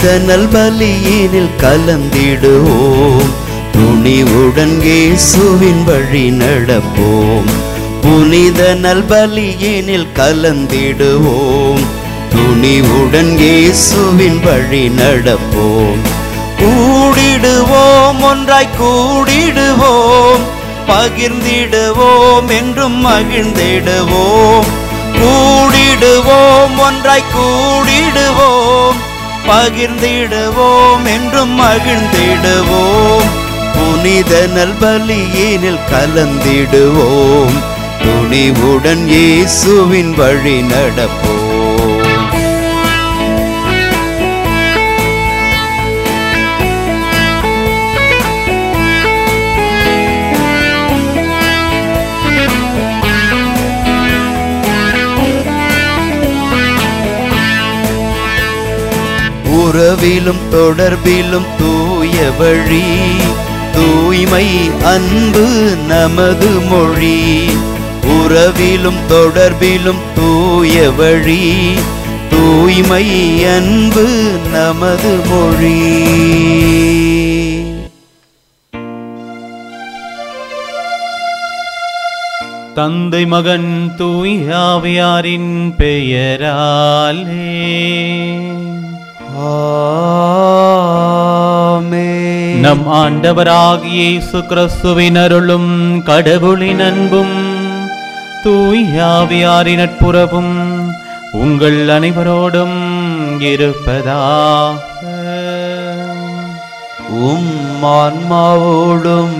புனித நல்பலியினில் கலந்திடுவோம் துணிவுடன் இயேசுவின் வழி நடப்போம் புனித நல்பலியினில் கலந்திடுவோம் துணிவுடன் இயேசுவின் வழி நடப்போம் கூடிடுவோம் ஒன்றாய் கூடிடுவோம் பகிர்ந்திடுவோம் என்றும் மகிழ்ந்திடுவோம் கூடிடுவோம் ஒன்றாய் கூடிடுவோம் பகிர்ந்திடுவோம் என்றும் மகிழ்ந்திடுவோம் புனித நல்பலியினில் கலந்திடுவோம் துணிவுடன் இயேசுவின் வழி நடப்போம் உறவிலும் தொடர்பிலும் தூய வழி தூய்மை அன்பு நமது மொழி உறவிலும் தொடர்பிலும் தூய வழி தூய்மை அன்பு நமது மொழி தந்தை மகன் தூயாவியாரின் பெயராலே ஆமென். நம் ஆண்டவராகிய இயேசு கிறிஸ்துவின் அருளும் கடவுளின் அன்பும் தூயாவியாரின் நட்புறவும் உங்கள் அனைவரோடும் இருப்பதாக உம் ஆன்மாவோடும்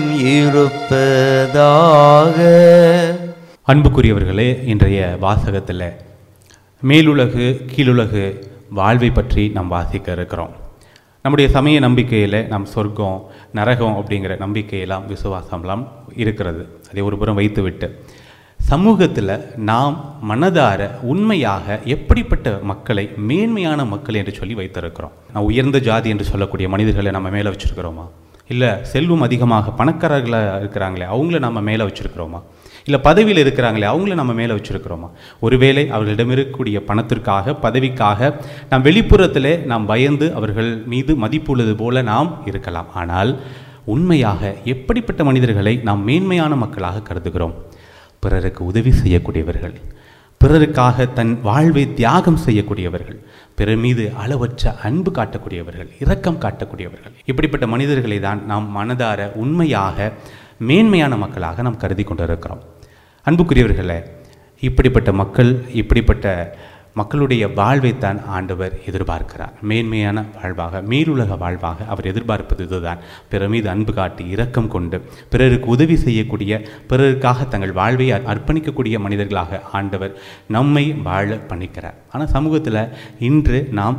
இருப்பதாக அன்புக்குரியவர்களே இன்றைய வாசகத்தில் மேலுலகு கீழுலகு வாழ்வை பற்றி நாம் வாசிக்க இருக்கிறோம் நம்முடைய சமய நம்பிக்கையில் நம் சொர்க்கம் நரகம் அப்படிங்கிற நம்பிக்கையெல்லாம் விசுவாசம்லாம் இருக்கிறது அதை ஒரு புறம் வைத்துவிட்டு சமூகத்தில் நாம் மனதார உண்மையாக எப்படிப்பட்ட மக்களை மேன்மையான மக்கள் என்று சொல்லி வைத்திருக்கிறோம் நான் உயர்ந்த ஜாதி என்று சொல்லக்கூடிய மனிதர்களை நம்ம மேலே வச்சிருக்கிறோமா இல்லை செல்வம் அதிகமாக பணக்காரர்களாக இருக்கிறாங்களே அவங்கள நம்ம மேலே வச்சிருக்கிறோமா இல்லை பதவியில் இருக்கிறாங்களே அவங்கள நம்ம மேலே வச்சிருக்கிறோமா ஒருவேளை அவர்களிடம் இருக்கக்கூடிய பணத்திற்காக பதவிக்காக நாம் வெளிப்புறத்திலே நாம் பயந்து அவர்கள் மீது மதிப்புள்ளது போல நாம் இருக்கலாம் ஆனால் உண்மையாக எப்படிப்பட்ட மனிதர்களை நாம் மேன்மையான மக்களாக கருதுகிறோம் பிறருக்கு உதவி செய்யக்கூடியவர்கள் பிறருக்காக தன் வாழ்வை தியாகம் செய்யக்கூடியவர்கள் பிறர் மீது அளவற்ற அன்பு காட்டக்கூடியவர்கள் இரக்கம் காட்டக்கூடியவர்கள் இப்படிப்பட்ட மனிதர்களை தான் நாம் மனதார உண்மையாக மேன்மையான மக்களாக நாம் கருதி கொண்டிருக்கிறோம் அன்புக்குரியவர்களே இப்படிப்பட்ட மக்கள் இப்படிப்பட்ட மக்களுடைய வாழ்வைத்தான் ஆண்டவர் எதிர்பார்க்கிறார் மேன்மையான வாழ்வாக மேலுலக வாழ்வாக அவர் எதிர்பார்ப்பது இதுதான் பிறர் மீது அன்பு காட்டி இரக்கம் கொண்டு பிறருக்கு உதவி செய்யக்கூடிய பிறருக்காக தங்கள் வாழ்வை அர்- அர்ப்பணிக்கக்கூடிய மனிதர்களாக ஆண்டவர் நம்மை வாழ பணிக்கிறார் ஆனால் சமூகத்தில் இன்று நாம்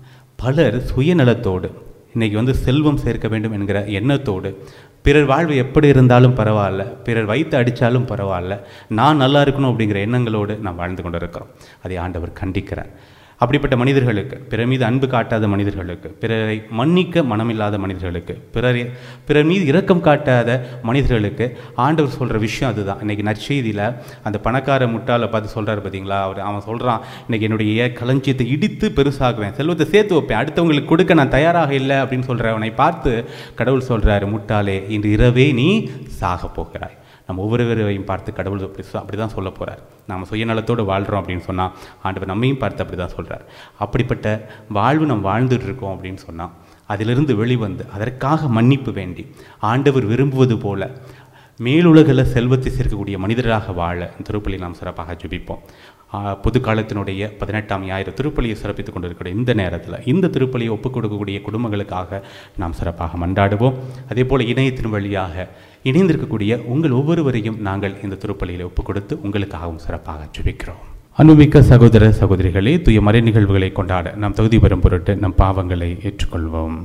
பலர் சுயநலத்தோடு இன்னைக்கு வந்து செல்வம் சேர்க்க வேண்டும் என்கிற எண்ணத்தோடு பிறர் வாழ்வு எப்படி இருந்தாலும் பரவாயில்ல பிறர் வைத்து அடித்தாலும் பரவாயில்ல நான் நல்லா இருக்கணும் அப்படிங்கிற எண்ணங்களோடு நாம் வாழ்ந்து கொண்டு இருக்கிறோம் அதை ஆண்டவர் கண்டிக்கிறார் அப்படிப்பட்ட மனிதர்களுக்கு பிறர் மீது அன்பு காட்டாத மனிதர்களுக்கு பிறரை மன்னிக்க மனமில்லாத மனிதர்களுக்கு பிறரை பிறர் மீது இரக்கம் காட்டாத மனிதர்களுக்கு ஆண்டவர் சொல்கிற விஷயம் அதுதான் இன்னைக்கு நற்செய்தியில் அந்த பணக்கார முட்டாளை பார்த்து சொல்கிறாரு பார்த்தீங்களா அவர் அவன் சொல்கிறான் இன்னைக்கு என்னுடைய களஞ்சியத்தை இடித்து பெருசாக்குவேன் செல்வத்தை சேர்த்து வைப்பேன் அடுத்தவங்களுக்கு கொடுக்க நான் தயாராக இல்லை அப்படின்னு சொல்கிறவனை பார்த்து கடவுள் சொல்கிறாரு முட்டாளே இன்று இரவே நீ சாக போகிறாய் நம்ம ஒவ்வொருவரையும் பார்த்து கடவுள் அப்படி சொ- அப்படி தான் சொல்ல போகிறார் நம்ம சுயநலத்தோடு வாழ்கிறோம் அப்படின்னு சொன்னால் ஆண்டவர் நம்மையும் பார்த்து அப்படி தான் சொல்கிறார் அப்படிப்பட்ட வாழ்வு நம்ம வாழ்ந்துட்டு இருக்கோம் அப்படின்னு சொன்னால் அதிலிருந்து வெளிவந்து அதற்காக மன்னிப்பு வேண்டி ஆண்டவர் விரும்புவது போல மேலுலகில் செல்வத்தை சேர்க்கக்கூடிய மனிதராக வாழ இந்த திருப்பலி நாம் சிறப்பாக ஜெபிப்போம் ஆ, பொது காலத்தினுடைய பதினெட்டாம் ஞாயிறு திருப்பலியை சிறப்பித்துக் கொண்டிருக்கிற இந்த நேரத்தில் இந்த திருப்பலியை ஒப்புக் கொடுக்கக்கூடிய குடும்பங்களுக்காக நாம் சிறப்பாக மன்றாடுவோம் அதே போல் இணையத்தின் வழியாக இணைந்திருக்கக்கூடிய உங்கள் ஒவ்வொருவரையும் நாங்கள் இந்த திருப்பலியில் ஒப்புக் கொடுத்து உங்களுக்காகவும் சிறப்பாக ஜெபிக்கிறோம் அன்புமிக்க சகோதர சகோதரிகளே தூய மறை நிகழ்வுகளை கொண்டாட நாம் தகுதி பெறும் பொருட்டு நம் பாவங்களை ஏற்றுக்கொள்வோம்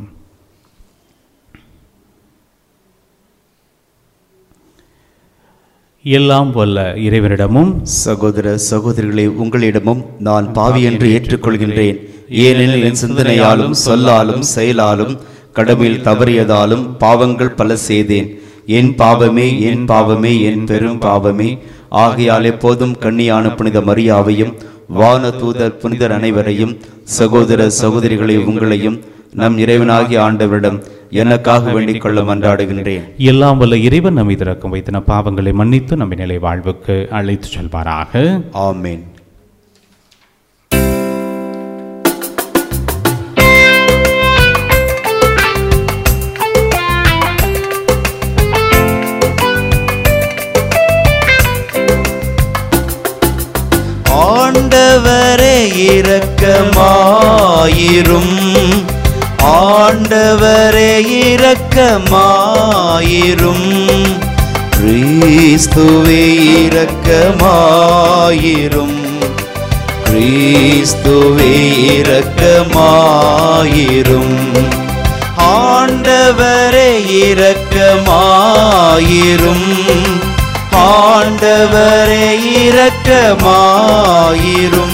எல்லாம் வல்ல இறைவனிடமும் சகோதர சகோதரிகளே உங்களிடமும் நான் பாவி என்று ஏற்றுக்கொள்கின்றேன் ஏனெனில் என் சிந்தனையாலும் சொல்லாலும் செயலாலும் கடமையில் தவறியதாலும் பாவங்கள் பல செய்தேன் என் பாவமே என் பாவமே என் பெரும் பாவமே ஆகையால் எப்போதும் கண்ணியான புனித மரியாவையும் வான தூதர் புனிதர் அனைவரையும் சகோதர சகோதரிகளை உங்களையும் நம் இறைவனாகிய ஆண்டவரிடம் எனக்காக வேண்டிக் கொள்ள மன்றாடுகின்றேன் எல்லாம் வல்ல இறைவன் நம்மை திறக்கும் வைத்து நம் பாவங்களை மன்னித்து நம்மை நிலை வாழ்வுக்கு அழைத்து செல்வாராக ஆமென் ஆண்டவரே இரக்கமாயிரும் ஆண்டவரே இரக்கமாயிரும் கிறிஸ்துவே இரக்கமாயிரும் கிறிஸ்துவே இரக்கமாயிரும் ஆண்டவரே இரக்கமாயிரும் ஆண்டவரே இரக்கமாயிரும்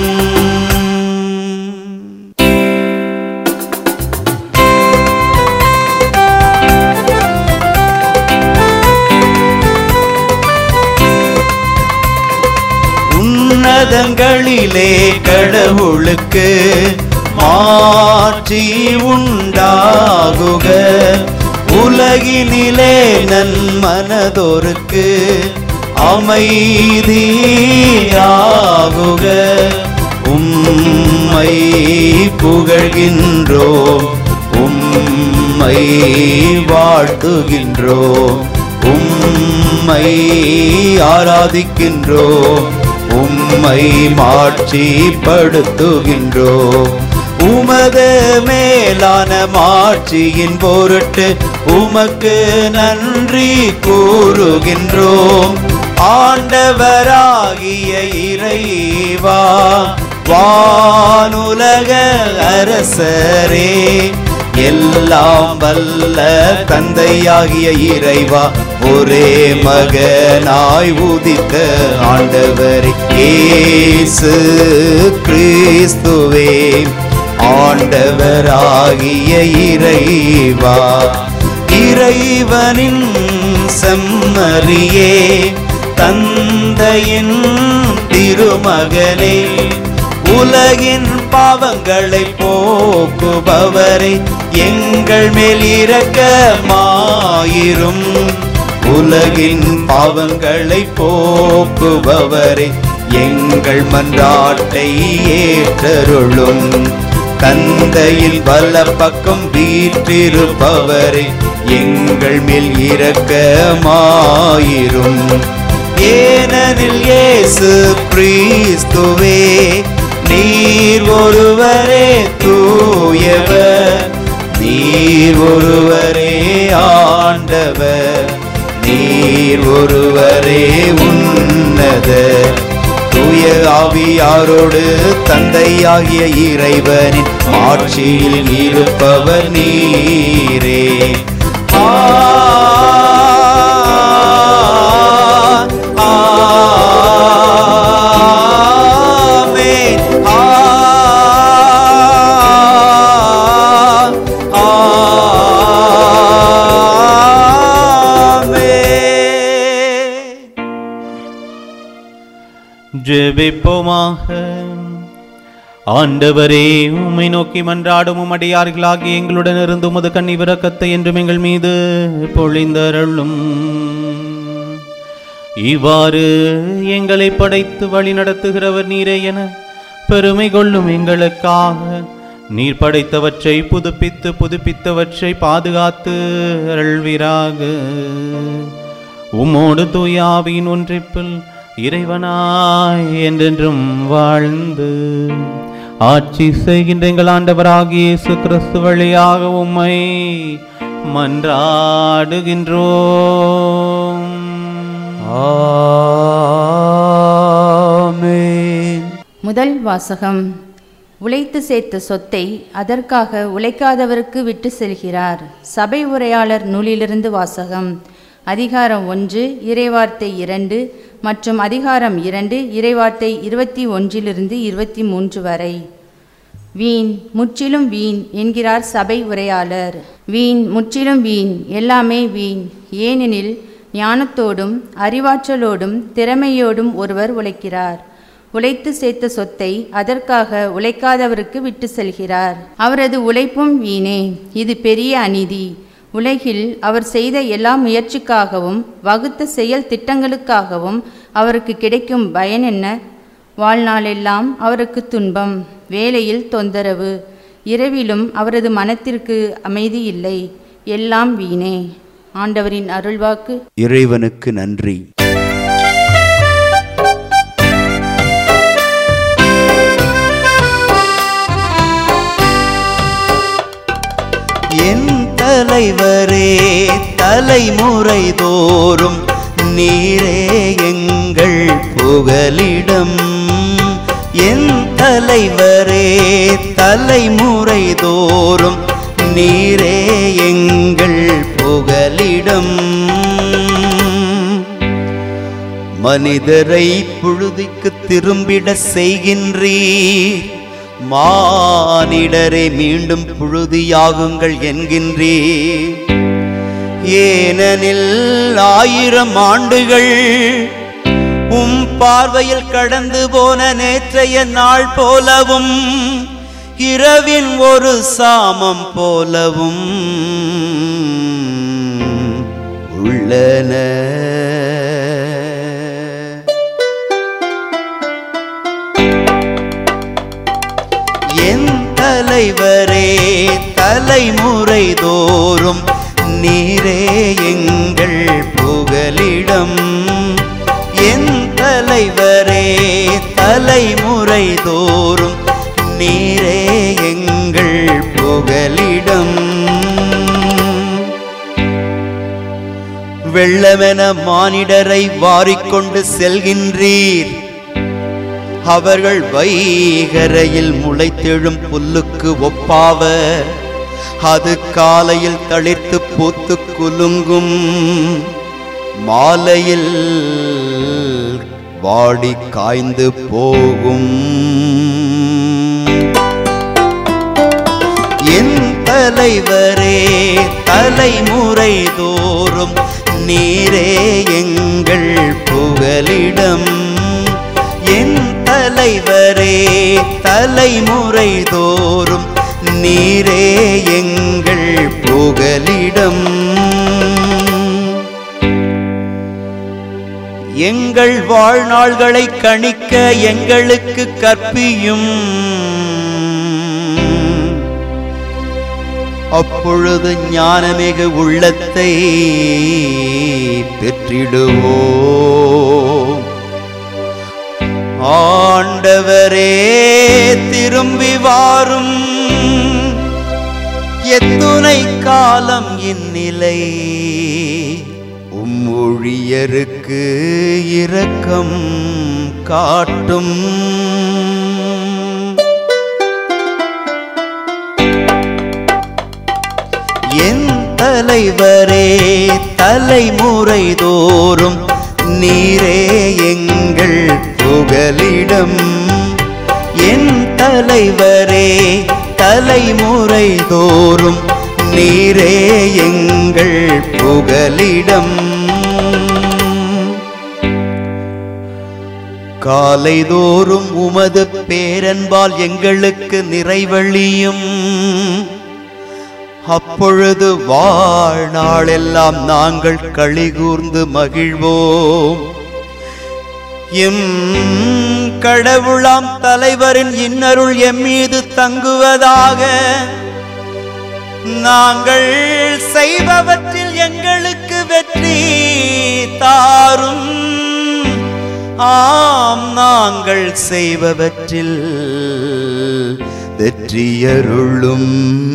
உன்னதங்களிலே கடவுளுக்கு மாற்றி உண்டாகுக உலகினிலே நன்மனதோருக்கு அமைதியாகுக உம்மை புகழ்கின்றோம் உம்மை வாழ்த்துகின்றோம் உம்மை ஆராதிக்கின்றோம் உம்மை மாட்சிப்படுத்துகின்றோம் உமது மேலான மாட்சியின் பொருட்டு உமக்கு நன்றி கூறுகின்றோம் ஆண்டவராகிய இறைவா வானுலக அரசரே எல்லாம் வல்ல தந்தையாகிய இறைவா ஒரே மகனாய் உதித்த ஆண்டவரே இயேசு கிறிஸ்துவே ஆண்டவராகிய இறைவா இறைவனின் செம்மறியே தந்தையின் திருமகனே உலகின் பாவங்களை போக்குபவரை எங்கள் மேல் இரக்கமாயிரும் உலகின் பாவங்களை போக்குபவரை எங்கள் மன்றாட்டை ஏற்றருளும் தந்தையில் வல்ல பக்கம் வீற்றிருப்பவரை எங்கள் மேல் இரக்கமாயிரும் ஏனெனில் இயேசு கிறிஸ்துவே நீர் ஒருவரே தூயவர் நீர் ஒருவரே ஆண்டவர் நீர் ஒருவரே உன்னத தூய ஆவியாரோடு தந்தையாகிய இறைவனின் ஆட்சியில் இருப்பவர் நீரே ஆ ஆமென். ஆ ஆமென். ஜெபிப்போமாக ஆண்டவரே உம்மை நோக்கி மன்றாடும் உமடியார்களாகி எங்களுடன் இருந்து உமது கண்ணி விரக்கத்தை என்றும் எங்கள் மீது பொழிந்தருளும் இவ்வாறு எங்களை படைத்து வழி நடத்துகிறவர் நீரே என பெருமை கொள்ளும் எங்களுக்காக நீர் படைத்தவற்றை புதுப்பித்து புதுப்பித்தவற்றை பாதுகாத்து அருள்வீராக உம்மோடு தூய ஆவியின் ஒன்றிப்பில் இறைவனாய் என்றென்றும் வாழ்ந்து ஆட்சி செய்கின்ற எங்கள் ஆண்டவராகிய இயேசு கிறிஸ்து வழியாக உம்மை மன்றாடுகின்றோம் ஆமென். முதல் வாசகம் உழைத்து சேர்த்த சொத்தை அதற்காக உழைக்காதவருக்கு விட்டு செல்கிறார் சபை உரையாளர் நூலிலிருந்து வாசகம் அதிகாரம் ஒன்று இறைவார்த்தை இரண்டு மற்றும் அதிகாரம் இரண்டு இறைவார்த்தை இருபத்தி ஒன்றிலிருந்து இருபத்தி மூன்று வரை வீண் முற்றிலும் வீண் என்கிறார் சபை உரையாளர் வீண் முற்றிலும் வீண் எல்லாமே வீண் ஏனெனில் ஞானத்தோடும் அறிவாற்றலோடும் திறமையோடும் ஒருவர் உழைக்கிறார் உழைத்து சேர்த்த சொத்தை அதற்காக உழைக்காதவருக்கு விட்டு செல்கிறார் அவரது உழைப்பும் வீணே இது பெரிய அநீதி உலகில் அவர் செய்த எல்லா முயற்சிக்காகவும் வகுத்த செயல் திட்டங்களுக்காகவும் அவருக்கு கிடைக்கும் பயன் என்ன வாழ்நாளெல்லாம் அவருக்கு துன்பம் வேலையில் தொந்தரவு இரவிலும் அவரது மனத்திற்கு அமைதி இல்லை எல்லாம் வீணே ஆண்டவரின் அருள்வாக்கு இறைவனுக்கு நன்றி என் தலைவரே தலைமுறை தோறும் நீரே எங்கள் புகலிடம் என் தலைவரே தலைமுறை தோறும் நீரே எங்கள் புகலிடம் மனிதரை புழுதிக்கு திரும்பிட செய்கின்றீர் மானிடரை மீண்டும் புழுதியாகுங்கள் என்கின்றீர் ஏனெனில் ஆயிரம் ஆண்டுகள் உம் பார்வையில் கடந்து போன நேற்றைய நாள் போலவும் இரவின் ஒரு சாமம் போலவும் உள்ளன என் தலைவரே தலைமுறை தோறும் நீரே எங்கள் புகலிடம் என் தலைவரே தலைமுறை தோறும் நீரே எங்கள் புகலிடம் வெள்ளமென மானிடரை வாரிக்கொண்டு செல்கின்றீர் அவர்கள் வைகரையில் முளைத்தெழும் புல்லுக்கு ஒப்பாவ அது காலையில் தளிர்த்து பூத்து குலுங்கும் மாலையில் வாடி காய்ந்து போகும் என் தலைவரே தலைமுறை தோறும் நீரே எங்கள் புகலிடம் என் தலைவரே தலைமுறை தோறும் நீரே எங்கள் புகலிடம் எங்கள் வாழ்நாள்களை கணிக்க எங்களுக்கு கற்பியும் அப்பொழுது ஞானமிகு உள்ளத்தை பெற்றிடுவோம் ஆண்டவரே திரும்பி வாரும் எத்துணை காலம் இந்நிலை உம் ஊழியருக்கு இரக்கம் காட்டும் என் தலைவரே தலைமுறை தோறும் நீரே எங்கள் புகலிடம் என் தலைவரே தலைமுறை தோறும் நீரே எங்கள் புகலிடம் காலைதோறும் உமது பேரன்பால் எங்களுக்கு நிறைவழியும் அப்பொழுது வாழ்நாளெல்லாம் நாங்கள் களிகூர்ந்து மகிழ்வோம் எம் கடவுளாம் தலைவரின் இன்னருள் எம்மீது தங்குவதாக நாங்கள் செய்பவற்றில் எங்களுக்கு வெற்றி தாரும் ஆம் நாங்கள் செய்பவற்றில் வெற்றியருளும்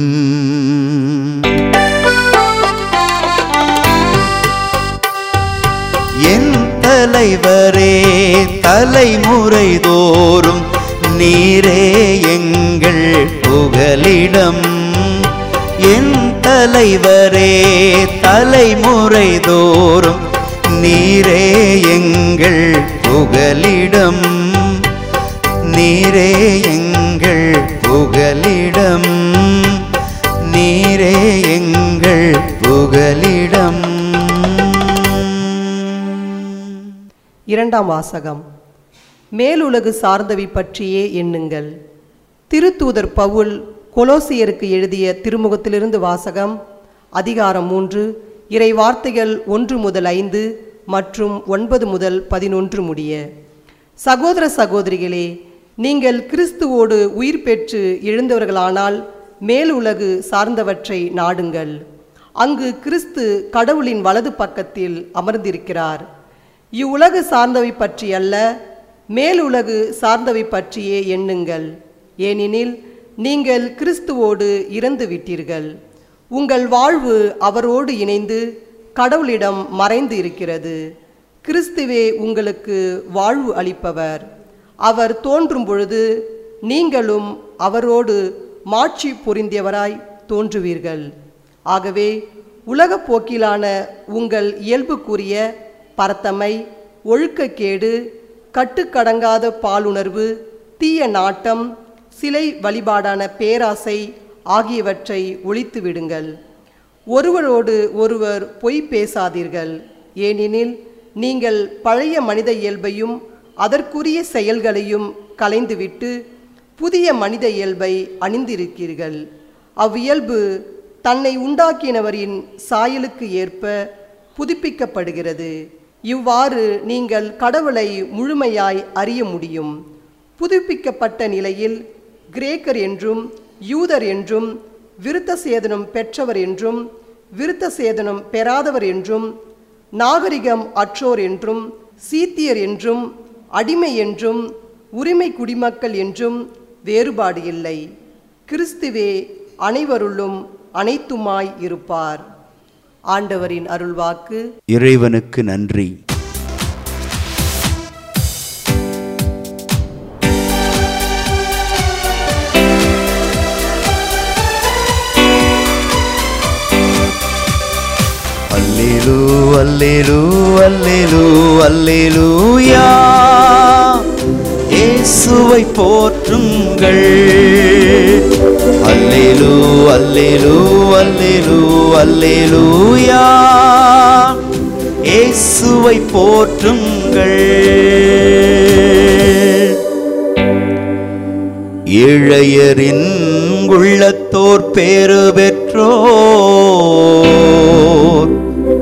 என் தலைவரே தலைமுறை தோறும் நீரே எங்கள் புகலிடம் என் தலைவரே தலைமுறை தோறும் நீரே எங்கள் புகலிடம் நீரே எங்கள் புகலிடம் நீரே எங்கள் புகலிடம் இரண்டாம் வாசகம் மேலுலகு சார்ந்தவை பற்றியே எண்ணுங்கள் திருத்தூதர் பவுல் கொலோசியருக்கு எழுதிய திருமுகத்திலிருந்து வாசகம் அதிகாரம் மூன்று இறை வார்த்தைகள் ஒன்று முதல் ஐந்து மற்றும் ஒன்பது முதல் பதினொன்று முடிய சகோதர சகோதரிகளே நீங்கள் கிறிஸ்துவோடு உயிர் பெற்று எழுந்தவர்களானால் மேலுலகு சார்ந்தவற்றை நாடுங்கள் அங்கு கிறிஸ்து கடவுளின் வலது பக்கத்தில் அமர்ந்திருக்கிறார் இவ்வுலகு சார்ந்தவை பற்றி அல்ல மேலுலகு சார்ந்தவை பற்றியே எண்ணுங்கள் ஏனெனில் நீங்கள் கிறிஸ்துவோடு இறந்து விட்டீர்கள் உங்கள் வாழ்வு அவரோடு இணைந்து கடவுளிடம் மறைந்து இருக்கிறது கிறிஸ்துவே உங்களுக்கு வாழ்வு அளிப்பவர் அவர் தோன்றும் பொழுது நீங்களும் அவரோடு மாட்சி பொருந்தியவராய் தோன்றுவீர்கள் ஆகவே உலகப் போக்கிலான உங்கள் இயல்புக்குரிய பரத்தமை ஒழுக்கக்கேடு கட்டுக்கடங்காத பாலுணர்வு தீய நாட்டம் சிலை வழிபாடான பேராசை ஆகியவற்றை ஒழித்து விடுங்கள் ஒருவரோடு ஒருவர் பொய் பேசாதீர்கள் ஏனெனில் நீங்கள் பழைய மனித இயல்பையும் அதற்குரிய செயல்களையும் களைந்துவிட்டு புதிய மனித இயல்பை அணிந்திருக்கிறீர்கள் அவ்வியல்பு தன்னை உண்டாக்கினவரின் சாயலுக்கு ஏற்ப புதுப்பிக்கப்படுகிறது இவ்வாறு நீங்கள் கடவுளை முழுமையாய் அறிய முடியும் புதுப்பிக்கப்பட்ட நிலையில் கிரேக்கர் என்றும் யூதர் என்றும் விருத்த சேதனம் பெற்றவர் என்றும் விருத்த சேதனம் பெறாதவர் என்றும் நாகரிகம் அற்றோர் என்றும் சீத்தியர் என்றும் அடிமை என்றும் உரிமை குடிமக்கள் என்றும் வேறுபாடு இல்லை கிறிஸ்துவே அனைவருள்ளும் அனைத்துமாய் இருப்பார் ஆண்டவரின் அருள்வாக்கு இறைவனுக்கு நன்றி அல்லேலூ அல்லேலூ அல்லேலூ அல்லேலூயா இயேசுவை போற்றுங்கள் அல்லேலூ அல்லேலூ அல்லேலூ அல்லேலூயா இயேசுவை போற்றுங்கள் ஏழையரின் உள்ளத்தோர் பேறு பெற்றோர்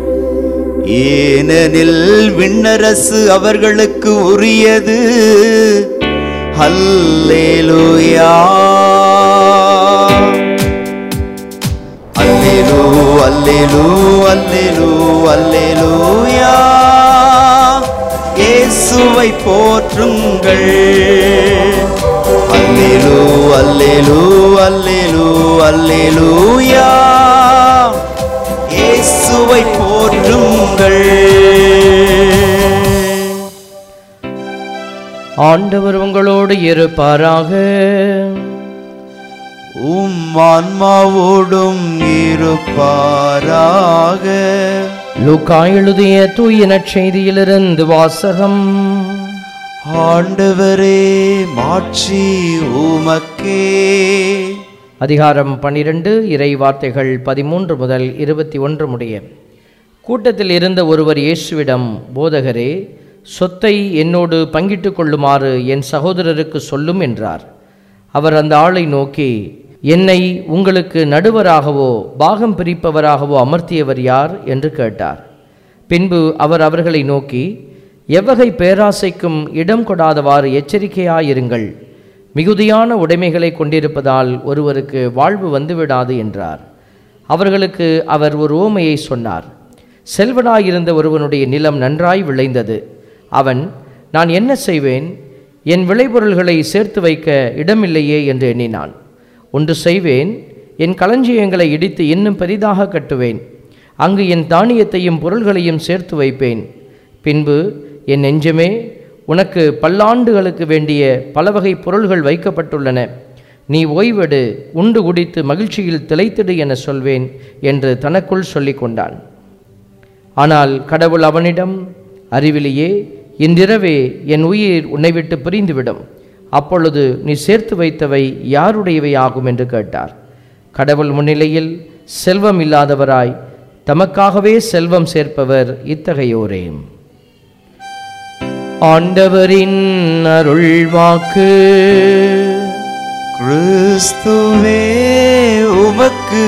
ஏனெனில் விண்ணரசு அவர்களுக்கு உரியது அல்லேலூயா அல்லேலூ அல்லேலூ அல்லேலூ அல்லேலூயா இயேசுவை போற்றுங்கள் அல்லேலூ அல்லேலூ அல்லேலூ அல்லேலூயா இயேசுவை போற்றுங்கள் ஆண்டவர் உங்களோடு இருப்பாராக உம் ஆன்மாவோடும் இருப்பாராக லூக்கா எழுதிய தூய நற்செய்தியிலிருந்து வாசகம் ஆண்டவரே மாட்சி உமக்கே அதிகாரம் பன்னிரண்டு இறை வார்த்தைகள் பதிமூன்று முதல் இருபத்தி ஒன்று முடிய கூட்டத்தில் இருந்த ஒருவர் இயேசுவிடம் போதகரே சொத்தை என்னோடு பங்கிட்டு கொள்ளுமாறு என் சகோதரருக்கு சொல்லும் என்றார் அவர் அந்த ஆளை நோக்கி என்னை உங்களுக்கு நடுவராகவோ பாகம் பிரிப்பவராகவோ அமர்த்தியவர் யார் என்று கேட்டார் பின்பு அவர் அவர்களை நோக்கி எவ்வகை பேராசைக்கும் இடம் கொடாதவாறு எச்சரிக்கையாயிருங்கள் மிகுதியான உடைமைகளை கொண்டிருப்பதால் ஒருவருக்கு வாழ்வு வந்துவிடாது என்றார் அவர்களுக்கு அவர் ஒரு ஓமையை சொன்னார் செல்வனாயிருந்த ஒருவனுடைய நிலம் நன்றாய் விளைந்தது அவன் நான் என்ன செய்வேன் என் விளைபொருள்களை சேர்த்து வைக்க இடமில்லையே என்று எண்ணினான் ஒன்று செய்வேன் என் களஞ்சியங்களை இடித்து இன்னும் பெரிதாக கட்டுவேன் அங்கு என் தானியத்தையும் பொருள்களையும் சேர்த்து வைப்பேன் பின்பு என் நெஞ்சமே உனக்கு பல்லாண்டுகளுக்கு வேண்டிய பல வகை பொருள்கள் வைக்கப்பட்டுள்ளன நீ ஓய்வெடு உண்டு குடித்து மகிழ்ச்சியில் திளைத்திடு என சொல்வேன் என்று தனக்குள் சொல்லிக் கொண்டான் ஆனால் கடவுள் அவனிடம் அறிவிலேயே இன்றிரவே என் உயிர் உன்னை விட்டு பிரிந்துவிடும் அப்பொழுது நீ சேர்த்து வைத்தவை யாருடையவை ஆகும் என்று கேட்டார் கடவுள் முன்னிலையில் செல்வம் இல்லாதவராய் தமக்காகவே செல்வம் சேர்ப்பவர் இத்தகையோரே ஆண்டவரின் அருள்வாக்கு கிறிஸ்துவே உமக்கு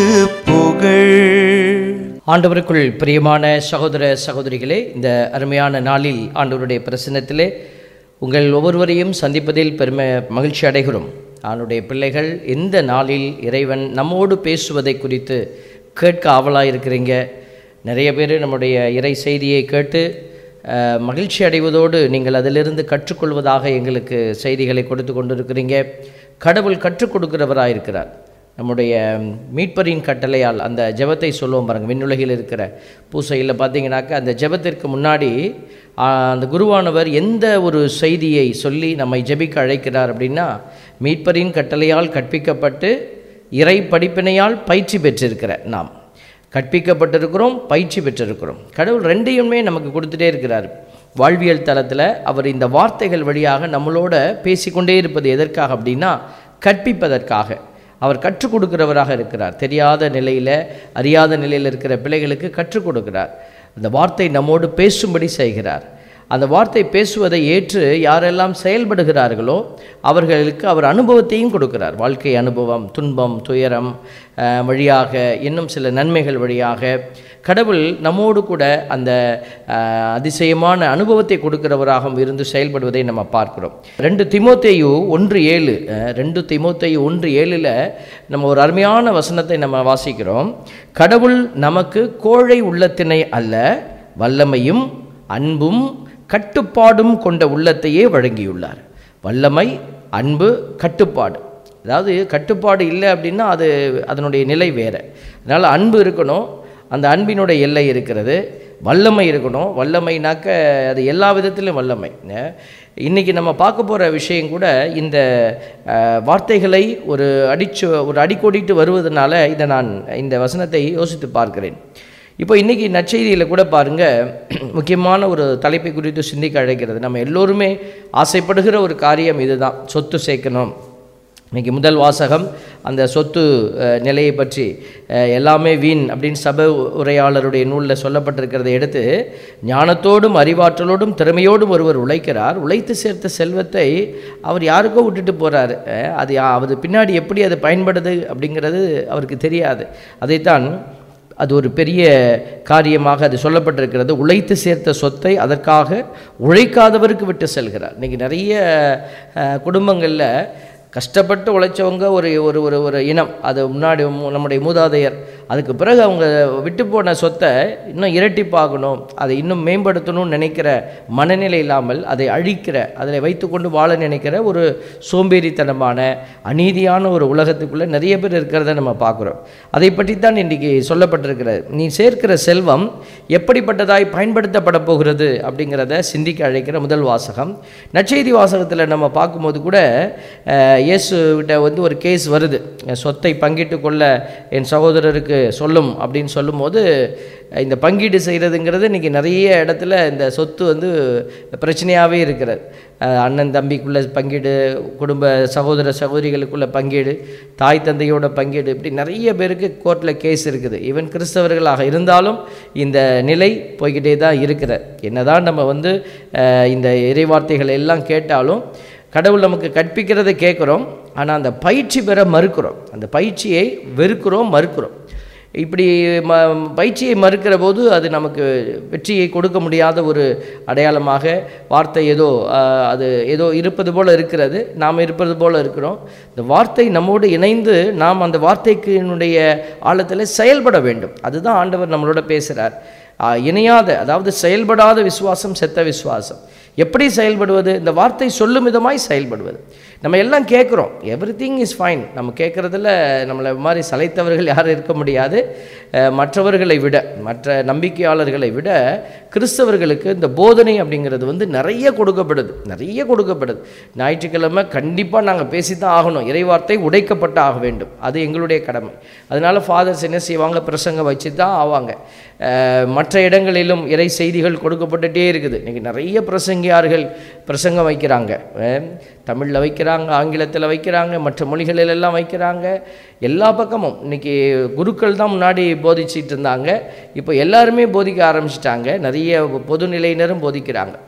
புகழ் ஆண்டவருக்குள் பிரியமான சகோதர சகோதரிகளே இந்த அருமையான நாளில் ஆண்டவருடைய பிரசன்னத்திலே உங்கள் ஒவ்வொருவரையும் சந்திப்பதில் பெருமை மகிழ்ச்சி அடைகிறோம் ஆண்டுடைய பிள்ளைகள் இந்த நாளில் இறைவன் நம்மோடு பேசுவதை குறித்து கேட்க ஆவலாக இருக்கிறீங்க நிறைய பேர் நம்முடைய இறை செய்தியை கேட்டு அஹ், மகிழ்ச்சி அடைவதோடு நீங்கள் அதிலிருந்து கற்றுக்கொள்வதாக எங்களுக்கு செய்திகளை கொடுத்து கொண்டிருக்கிறீங்க கடவுள் கற்றுக் கொடுக்கிறவராக இருக்கிறார் நம்முடைய மீட்பரின் கட்டளையால் அந்த ஜெபத்தை சொல்லுவோம் பாருங்க விண்ணுலகில் இருக்கிற பூசையில் பார்த்தீங்கன்னாக்கா அந்த ஜெபத்திற்கு முன்னாடி ஆ, அந்த குருவானவர் எந்த ஒரு செய்தியை சொல்லி நம்மை ஜெபிக்க அழைக்கிறார் அப்படின்னா மீட்பரின் கட்டளையால் கற்பிக்கப்பட்டு இறை படிப்பினையால் பயிற்சி பெற்றிருக்கிற நாம் கற்பிக்கப்பட்டிருக்கிறோம் பயிற்சி பெற்றிருக்கிறோம் கடவுள் ரெண்டையுமே நமக்கு கொடுத்துட்டே இருக்கிறார் வாழ்வியல் தளத்தில் அவர் இந்த வார்த்தைகள் வழியாக நம்மளோட பேசிக்கொண்டே இருப்பது எதற்காக அப்படின்னா கற்பிப்பதற்காக அவர் கற்றுக் கொடுக்கிறவராக இருக்கிறார் தெரியாத நிலையில் அறியாத நிலையில் இருக்கிற பிள்ளைகளுக்கு கற்றுக் கொடுக்கிறார் அந்த வார்த்தை நம்மோடு பேசும்படி செய்கிறார் அந்த வார்த்தை பேசுவதை ஏற்று யாரெல்லாம் செயல்படுகிறார்களோ அவர்களுக்கு அவர் அனுபவத்தையும் கொடுக்கிறார் வாழ்க்கை அனுபவம் துன்பம் துயரம் அஹ், வழியாக இன்னும் சில நன்மைகள் வழியாக கடவுள் நம்மோடு கூட அந்த அஹ், அதிசயமான அனுபவத்தை கொடுக்கிறவராகவும் இருந்து செயல்படுவதை நம்ம பார்க்கிறோம் ரெண்டு திமோத்தேயு ஒன்று ஏழு அஹ், ரெண்டு திமோத்தேயு ஒன்று ஏழில் நம்ம ஒரு அருமையான வசனத்தை நம்ம வாசிக்கிறோம் கடவுள் நமக்கு கோழை உள்ளத்தினை அல்ல வல்லமையும் அன்பும் கட்டுப்பாடும் கொண்ட உள்ளத்தையே வழங்கியுள்ளார் வல்லமை அன்பு கட்டுப்பாடு அதாவது கட்டுப்பாடு இல்லை அப்படின்னா அது அதனுடைய நிலை வேறு அதனால் அன்பு இருக்கணும் அந்த அன்பினுடைய எல்லை இருக்கிறது வல்லமை இருக்கணும் வல்லமைனாக்க அது எல்லா விதத்திலும் வல்லமை அஹ் இன்னைக்கு நம்ம பார்க்க போகிற விஷயம் கூட இந்த அஹ், வார்த்தைகளை ஒரு அடிச்சு ஒரு அடிக்கோடிட்டு வருவதனால இதை நான் இந்த வசனத்தை யோசித்து பார்க்கிறேன் இப்போ இன்றைக்கி நற்செய்தியில் கூட பாருங்கள் முக்கியமான ஒரு தலைப்பை குறித்து சிந்திக்க அழைக்கிறது நம்ம எல்லோருமே ஆசைப்படுகிற ஒரு காரியம் இதுதான் சொத்து சேர்க்கணும் இன்னைக்கு முதல் வாசகம் அந்த சொத்து அஹ், நிலையை பற்றி அஹ், எல்லாமே வீண் அப்படின்னு சபை உரையாளருடைய நூலில் சொல்லப்பட்டிருக்கிறதை எடுத்து ஞானத்தோடும் அறிவாற்றலோடும் திறமையோடும் ஒருவர் உழைக்கிறார் உழைத்து சேர்த்த செல்வத்தை அவர் யாருக்கோ விட்டுட்டு போகிறாரு அது யா- அது பின்னாடி எப்படி அது பயன்படுது அப்படிங்கிறது அவருக்கு தெரியாது அதைத்தான் அது ஒரு பெரிய காரியமாக அது சொல்லப்பட்டிருக்கிறது உழைத்து சேர்த்த சொத்தை அதற்காக உழைக்காதவருக்கு விட்டு செல்கிறார் இன்றைக்கி நிறைய அஹ், குடும்பங்களில் கஷ்டப்பட்டு உழைச்சவங்க ஒரு ஒரு ஒரு ஒரு இனம் அது முன்னாடி மு- நம்முடைய மூதாதையர் அதுக்கு பிறகு அவங்க விட்டு போன சொத்தை இன்னும் இரட்டிப்பாகணும் அதை இன்னும் மேம்படுத்தணும்னு நினைக்கிற மனநிலை இல்லாமல் அதை அழிக்கிற அதில் வைத்துக்கொண்டு வாழ நினைக்கிற ஒரு சோம்பேறித்தனமான அநீதியான ஒரு உலகத்துக்குள்ளே நிறைய பேர் இருக்கிறத நம்ம பார்க்குறோம் அதை பற்றி தான் இன்றைக்கி சொல்லப்பட்டிருக்கிறது நீ சேர்க்கிற செல்வம் எப்படிப்பட்டதாய் பயன்படுத்தப்பட போகிறது அப்படிங்கிறத சிந்திக்க அழைக்கிற முதல் வாசகம் நற்செய்தி வாசகத்தில் நம்ம பார்க்கும்போது கூட அஹ், இயேசுகிட்ட வந்து ஒரு கேஸ் வருது என் சொத்தை பங்கிட்டு கொள்ள என் சகோதரருக்கு சொல்லும் அப்படின்னு சொல்லும்போது இந்த பங்கீடு செய்கிறதுங்கிறது இன்றைக்கி நிறைய இடத்துல இந்த சொத்து வந்து பிரச்சனையாகவே இருக்கிறது அஹ், அண்ணன் தம்பிக்குள்ள பங்கீடு குடும்ப சகோதர சகோதரிகளுக்குள்ள பங்கீடு தாய் தந்தையோட பங்கீடு இப்படி நிறைய பேருக்கு கோர்ட்டில் கேஸ் இருக்குது ஈவன் கிறிஸ்தவர்களாக இருந்தாலும் இந்த நிலை போய்கிட்டே தான் இருக்கிறது என்னதான் நம்ம வந்து அஹ், இந்த இறைவார்த்தைகளை எல்லாம் கேட்டாலும் கடவுள் நமக்கு கற்பிக்கிறதை கேட்குறோம் ஆனால் அந்த பயிற்சி பெற மறுக்கிறோம் அந்த பயிற்சியை வெறுக்கிறோம் மறுக்கிறோம் இப்படி ம பயிற்சியை மறுக்கிற போது அது நமக்கு வெற்றியை கொடுக்க முடியாத ஒரு அடையாளமாக வார்த்தை ஏதோ ஆஹ், அது ஏதோ இருப்பது போல் இருக்கிறது நாம் இருப்பது போல் இருக்கிறோம் இந்த வார்த்தை நம்மோடு இணைந்து நாம் அந்த வார்த்தைக்கினுடைய ஆழத்தில் செயல்பட வேண்டும் அதுதான் ஆண்டவர் நம்மளோட பேசுகிறார் ஆஹ், இணையாத அதாவது செயல்படாத விசுவாசம் செத்த விசுவாசம் எப்படி செயல்படுவது இந்த வார்த்தை சொல்லும் விதமாய் செயல்படுவது நம்ம எல்லாம் கேட்குறோம் எவ்ரி திங் இஸ் ஃபைன் நம்ம கேட்குறதுல நம்மளை மாதிரி சலைத்தவர்கள் யாரும் இருக்க முடியாது அஹ், மற்றவர்களை விட மற்ற நம்பிக்கையாளர்களை விட கிறிஸ்தவர்களுக்கு இந்த போதனை அப்படிங்கிறது வந்து நிறைய கொடுக்கப்படுது நிறைய கொடுக்கப்படுது ஞாயிற்றுக்கிழமை கண்டிப்பாக நாங்கள் பேசி தான் ஆகணும் இறைவார்த்தை உடைக்கப்பட்டு ஆக வேண்டும் அது எங்களுடைய கடமை அதனால ஃபாதர்ஸ் என்ன செய்வாங்க பிரசங்கம் வச்சு தான் ஆவாங்க அஹ், மற்ற இடங்களிலும் இறை செய்திகள் கொடுக்கப்பட்டுட்டே இருக்குது இன்றைக்கி நிறைய பிரசங்கியார்கள் பிரசங்கம் வைக்கிறாங்க தமிழில் வைக்கிறாங்க ஆங்கிலத்தில் வைக்கிறாங்க மற்ற மொழிகளில் எல்லாம் வைக்கிறாங்க எல்லா பக்கமும் இன்றைக்கி குருக்கள் தான் முன்னாடி போதிச்சிட்டு இருந்தாங்க இப்போ எல்லாருமே போதிக்க ஆரம்பிச்சிட்டாங்க நிறைய பொதுநிலையினரும் போதிக்கிறாங்க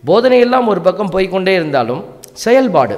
போதனையெல்லாம் ஒரு பக்கம் போய்க்கொண்டே இருந்தாலும் செயல்பாடு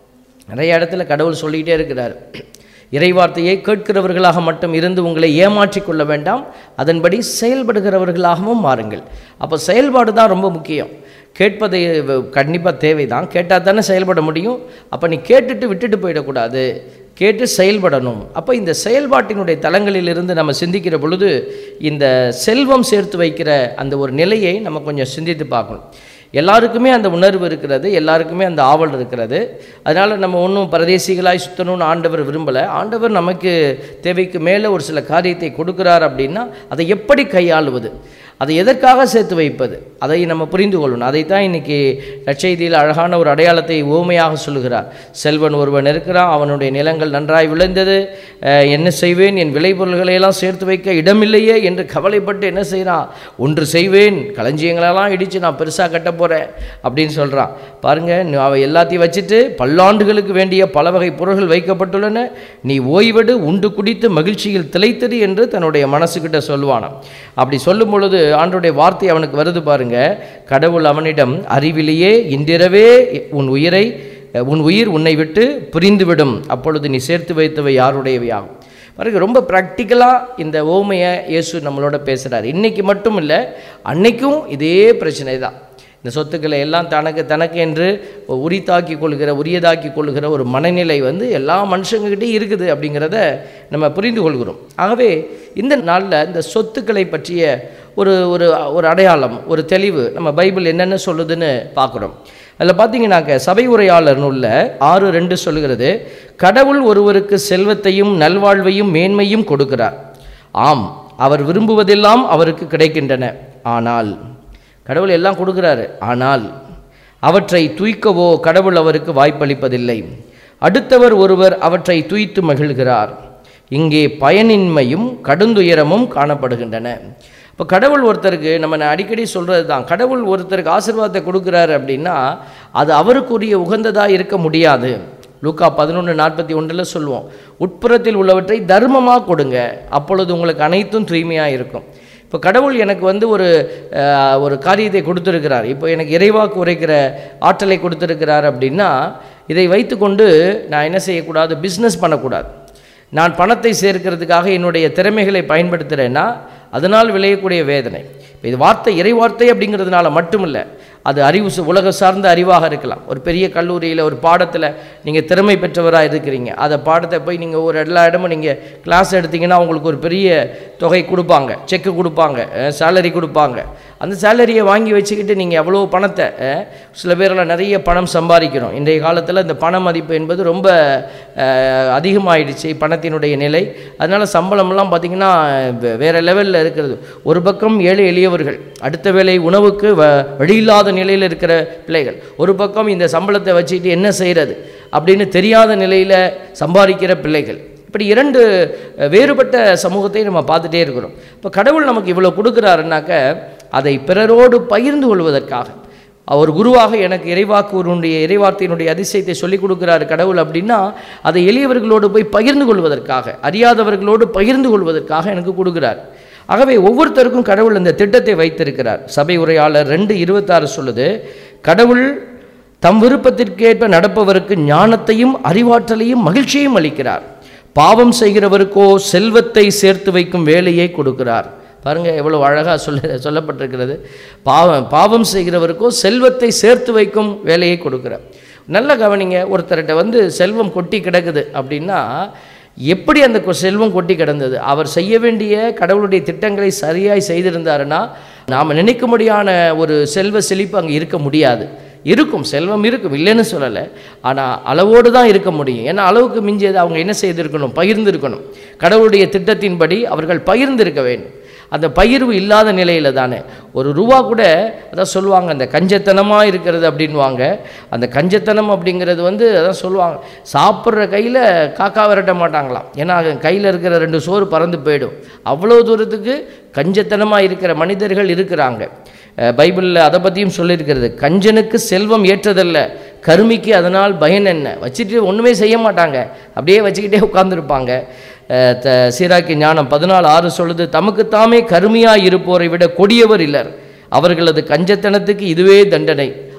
நிறைய இடத்துல கடவுள் சொல்லிக்கிட்டே இருக்கிறார் இறைவார்த்தையை கேட்கிறவர்களாக மட்டும் இருந்து உங்களை ஏமாற்றிக் கொள்ள வேண்டாம் அதன்படி செயல்படுகிறவர்களாகவும் மாறுங்கள் அப்போ செயல்பாடு தான் ரொம்ப முக்கியம் கேட்பது கண்டிப்பாக தேவை தான் கேட்டால் தானே செயல்பட முடியும் அப்போ நீ கேட்டுட்டு விட்டுட்டு போயிடக்கூடாது கேட்டு செயல்படணும் அப்போ இந்த செயல்பாட்டினுடைய தளங்களிலிருந்து நம்ம சிந்திக்கிற பொழுது இந்த செல்வம் சேர்த்து வைக்கிற அந்த ஒரு நிலையை நம்ம கொஞ்சம் சிந்தித்து பார்க்கணும் எல்லாருக்குமே அந்த உணர்வு இருக்கிறது எல்லாருக்குமே அந்த ஆவல் இருக்கிறது அதனால் நம்ம ஒன்றும் பரதேசிகளாய் சுற்றணும்னு ஆண்டவர் விரும்பலை ஆண்டவர் நமக்கு தேவைக்கு மேலே ஒரு சில காரியத்தை கொடுக்குறார் அப்படின்னா அதை எப்படி கையாளுவது அதை எதற்காக சேர்த்து வைப்பது அதை நம்ம புரிந்து கொள்ளணும் அதைத்தான் இன்னைக்கு நற்செய்தியில் அழகான ஒரு அடையாளத்தை ஓமையாக சொல்லுகிறார் செல்வன் ஒருவன் இருக்கிறான் அவனுடைய நிலங்கள் நன்றாய் விளைந்தது அஹ், என்ன செய்வேன் என் விளைபொருள்களை எல்லாம் சேர்த்து வைக்க இடமில்லையே என்று கவலைப்பட்டு என்ன செய்கிறான் ஒன்று செய்வேன் களஞ்சியங்களெல்லாம் இடித்து நான் பெருசாக கட்ட போகிறேன் அப்படின்னு சொல்கிறான் பாருங்க நீ அவ எல்லாத்தையும் வச்சுட்டு பல்லாண்டுகளுக்கு வேண்டிய பல வகை பொருள்கள் வைக்கப்பட்டுள்ளன நீ ஓய்வெடு உண்டு குடித்து மகிழ்ச்சியில் திளைத்தது என்று தன்னுடைய மனசுக்கிட்ட சொல்லுவானாம் அப்படி சொல்லும் பொழுது ஆண்டோடைய வார்த்தை அவனுக்கு வருது பாருங்க கடவுள் அவனிடம் அறிவிலேயே இன்றிரவே உன் உயிரை உன் உயிர் உன்னை விட்டு பிரிந்துவிடும் அப்பொழுது நீ சேர்த்து வைத்தவை யாருடையவையாகும் பாருங்க ரொம்ப ப்ராக்டிக்கலாக இந்த ஓமையை இயேசு நம்மளோட பேசுகிறார் இன்னைக்கு மட்டும் இல்லை அன்னைக்கும் இதே பிரச்சனை தான் இந்த சொத்துக்களை எல்லாம் தனக்கு தனக்கு என்று உரித்தாக்கி கொள்கிற உரியதாக்கி கொள்கிற ஒரு மனநிலை வந்து எல்லா மனுஷங்ககிட்டையும் இருக்குது அப்படிங்கிறத நம்ம புரிந்து கொள்கிறோம் ஆகவே இந்த நாளில் இந்த சொத்துக்களை பற்றிய ஒரு ஒரு ஒரு அடையாளம் ஒரு தெளிவு நம்ம பைபிள் என்னென்ன சொல்லுதுன்னு பார்க்குறோம் அதில் பார்த்தீங்கன்னாக்க சபை உரையாளர் நூலில் ஆறு ரெண்டு சொல்லுகிறது கடவுள் ஒருவருக்கு செல்வத்தையும் நல்வாழ்வையும் மேன்மையும் கொடுக்கிறார் ஆம் அவர் விரும்புவதெல்லாம் அவருக்கு கிடைக்கின்றன ஆனால் கடவுள் எல்லாம் கொடுக்குறாரு ஆனால் அவற்றை தூய்க்கவோ கடவுள் அவருக்கு வாய்ப்பளிப்பதில்லை அடுத்தவர் ஒருவர் அவற்றை தூய்த்து மகிழ்கிறார் இங்கே பயனின்மையும் கடுந்துயரமும் காணப்படுகின்றன இப்போ கடவுள் ஒருத்தருக்கு நம்ம நான் அடிக்கடி சொல்கிறது தான் கடவுள் ஒருத்தருக்கு ஆசீர்வாதத்தை கொடுக்குறாரு அப்படின்னா அது அவருக்குரிய உகந்ததாக இருக்க முடியாது லூக்கா பதினொன்று நாற்பத்தி ஒன்றில் சொல்லுவோம் உட்புறத்தில் உள்ளவற்றை தர்மமாக கொடுங்க அப்பொழுது உங்களுக்கு அனைத்தும் தூய்மையாக இருக்கும் இப்போ கடவுள் எனக்கு வந்து ஒரு அஹ், ஒரு காரியத்தை கொடுத்துருக்கிறார் இப்போ எனக்கு இறைவாக்கு உரைக்கிற ஆற்றலை கொடுத்துருக்கிறார் அப்படின்னா இதை வைத்துக்கொண்டு நான் என்ன செய்யக்கூடாது பிஸ்னஸ் பண்ணக்கூடாது நான் பணத்தை சேர்க்கிறதுக்காக என்னுடைய திறமைகளை பயன்படுத்துகிறேன்னா அதனால் விளையக்கூடிய வேதனை இப்போ இது வார்த்தை இறை வார்த்தை அப்படிங்கிறதுனால மட்டும் இல்லை அது அறிவு சு- உலக சார்ந்த அறிவாக இருக்கலாம் ஒரு பெரிய கல்லூரியில் ஒரு பாடத்தில் நீங்கள் திறமை பெற்றவராக இருக்கிறீங்க அதை பாடத்தை போய் நீங்கள் ஒரு எல்லா இடமும் நீங்கள் கிளாஸ் எடுத்தீங்கன்னா உங்களுக்கு ஒரு பெரிய தொகை கொடுப்பாங்க செக்கு கொடுப்பாங்க சேலரி கொடுப்பாங்க அந்த சேலரியை வாங்கி வச்சுக்கிட்டு நீங்கள் எவ்வளோ பணத்தை அஹ், சில பேரில் நிறைய பணம் சம்பாதிக்கிறோம் இன்றைய காலத்தில் இந்த பண மதிப்பு என்பது ரொம்ப அஹ், அதிகமாயிடுச்சு பணத்தினுடைய நிலை அதனால் சம்பளம்லாம் பார்த்திங்கன்னா வே- வேற லெவலில் இருக்கிறது ஒரு பக்கம் ஏழை எளியவர்கள் அடுத்த வேளை உணவுக்கு வ வழியில்லாத நிலையில் இருக்கிற பிள்ளைகள் ஒரு பக்கம் இந்த சம்பளத்தை வச்சுக்கிட்டு என்ன செய்கிறது அப்படின்னு தெரியாத நிலையில் சம்பாதிக்கிற பிள்ளைகள் இப்படி இரண்டு அஹ், வேறுபட்ட சமூகத்தை நம்ம பார்த்துட்டே இருக்கிறோம் இப்போ கடவுள் நமக்கு இவ்வளோ கொடுக்குறாருனாக்க அதை பிறரோடு பகிர்ந்து கொள்வதற்காக அவர் குருவாக எனக்கு இறைவாக்குவனுடைய இறைவார்த்தையினுடைய அதிசயத்தை சொல்லிக் கொடுக்குறாரு கடவுள் அப்படின்னா அதை எளியவர்களோடு போய் பகிர்ந்து கொள்வதற்காக அறியாதவர்களோடு பகிர்ந்து கொள்வதற்காக எனக்கு கொடுக்குறார் ஆகவே ஒவ்வொருத்தருக்கும் கடவுள் இந்த திட்டத்தை வைத்திருக்கிறார் சபை உரையாளர் ரெண்டு இருபத்தாறு சொல்லுது கடவுள் தம் விருப்பத்திற்கேற்ப நடப்பவருக்கு ஞானத்தையும் அறிவாற்றலையும் மகிழ்ச்சியையும் அளிக்கிறார் பாவம் செய்கிறவருக்கோ செல்வத்தை சேர்த்து வைக்கும் வேலையை கொடுக்கிறார் பாருங்க எவ்வளவு அழகாக சொல்ல சொல்லப்பட்டிருக்கிறது பாவம் பாவம் செய்கிறவருக்கோ செல்வத்தை சேர்த்து வைக்கும் வேலையை கொடுக்கிறார் நல்ல கவனிங்க ஒருத்தர்கிட்ட வந்து செல்வம் கொட்டி கிடக்குது அப்படின்னா எப்படி அந்த கொ- செல்வம் கொட்டி கிடந்தது அவர் செய்ய வேண்டிய கடவுளுடைய திட்டங்களை சரியாய் செய்திருந்தாருன்னா நாம் நினைக்கும்படியான ஒரு செல்வ செழிப்பு அங்கே இருக்க முடியாது இருக்கும் செல்வம் இருக்கும் இல்லைன்னு சொல்லலை ஆனால் அளவோடு தான் இருக்க முடியும் ஏன்னா அளவுக்கு மிஞ்சியது அவங்க என்ன செய்திருக்கணும் பகிர்ந்திருக்கணும் கடவுளுடைய திட்டத்தின்படி அவர்கள் பகிர்ந்திருக்க வேண்டும் அந்த பகிர்வு இல்லாத நிலையில் தானே ஒரு ரூபா கூட அதான் சொல்லுவாங்க அந்த கஞ்சத்தனமாக இருக்கிறது அப்படின்வாங்க அந்த கஞ்சத்தனம் அப்படிங்கிறது வந்து அதான் சொல்லுவாங்க சாப்பிட்ற கையில் காக்கா விரட்ட மாட்டாங்களாம் ஏன்னா கையில் இருக்கிற ரெண்டு சோறு பறந்து போயிடும் அவ்வளோ தூரத்துக்கு கஞ்சத்தனமாக இருக்கிற மனிதர்கள் இருக்கிறாங்க அஹ் பைபிளில் அதை பற்றியும் சொல்லியிருக்கிறது கஞ்சனுக்கு செல்வம் ஏற்றதல்ல கருமிக்கு அதனால் பயன் என்ன வச்சுட்டு ஒன்றுமே செய்ய மாட்டாங்க அப்படியே வச்சுக்கிட்டே உட்கார்ந்திருப்பாங்க அஹ் த சீராக்கி ஞானம் பதினாலு ஆறு சொல்லுது தமக்குத்தாமே கருமையாக இருப்போரை விட கொடியவர் இல்லர் அவர்களது கஞ்சத்தனத்துக்கு இதுவே தண்டனை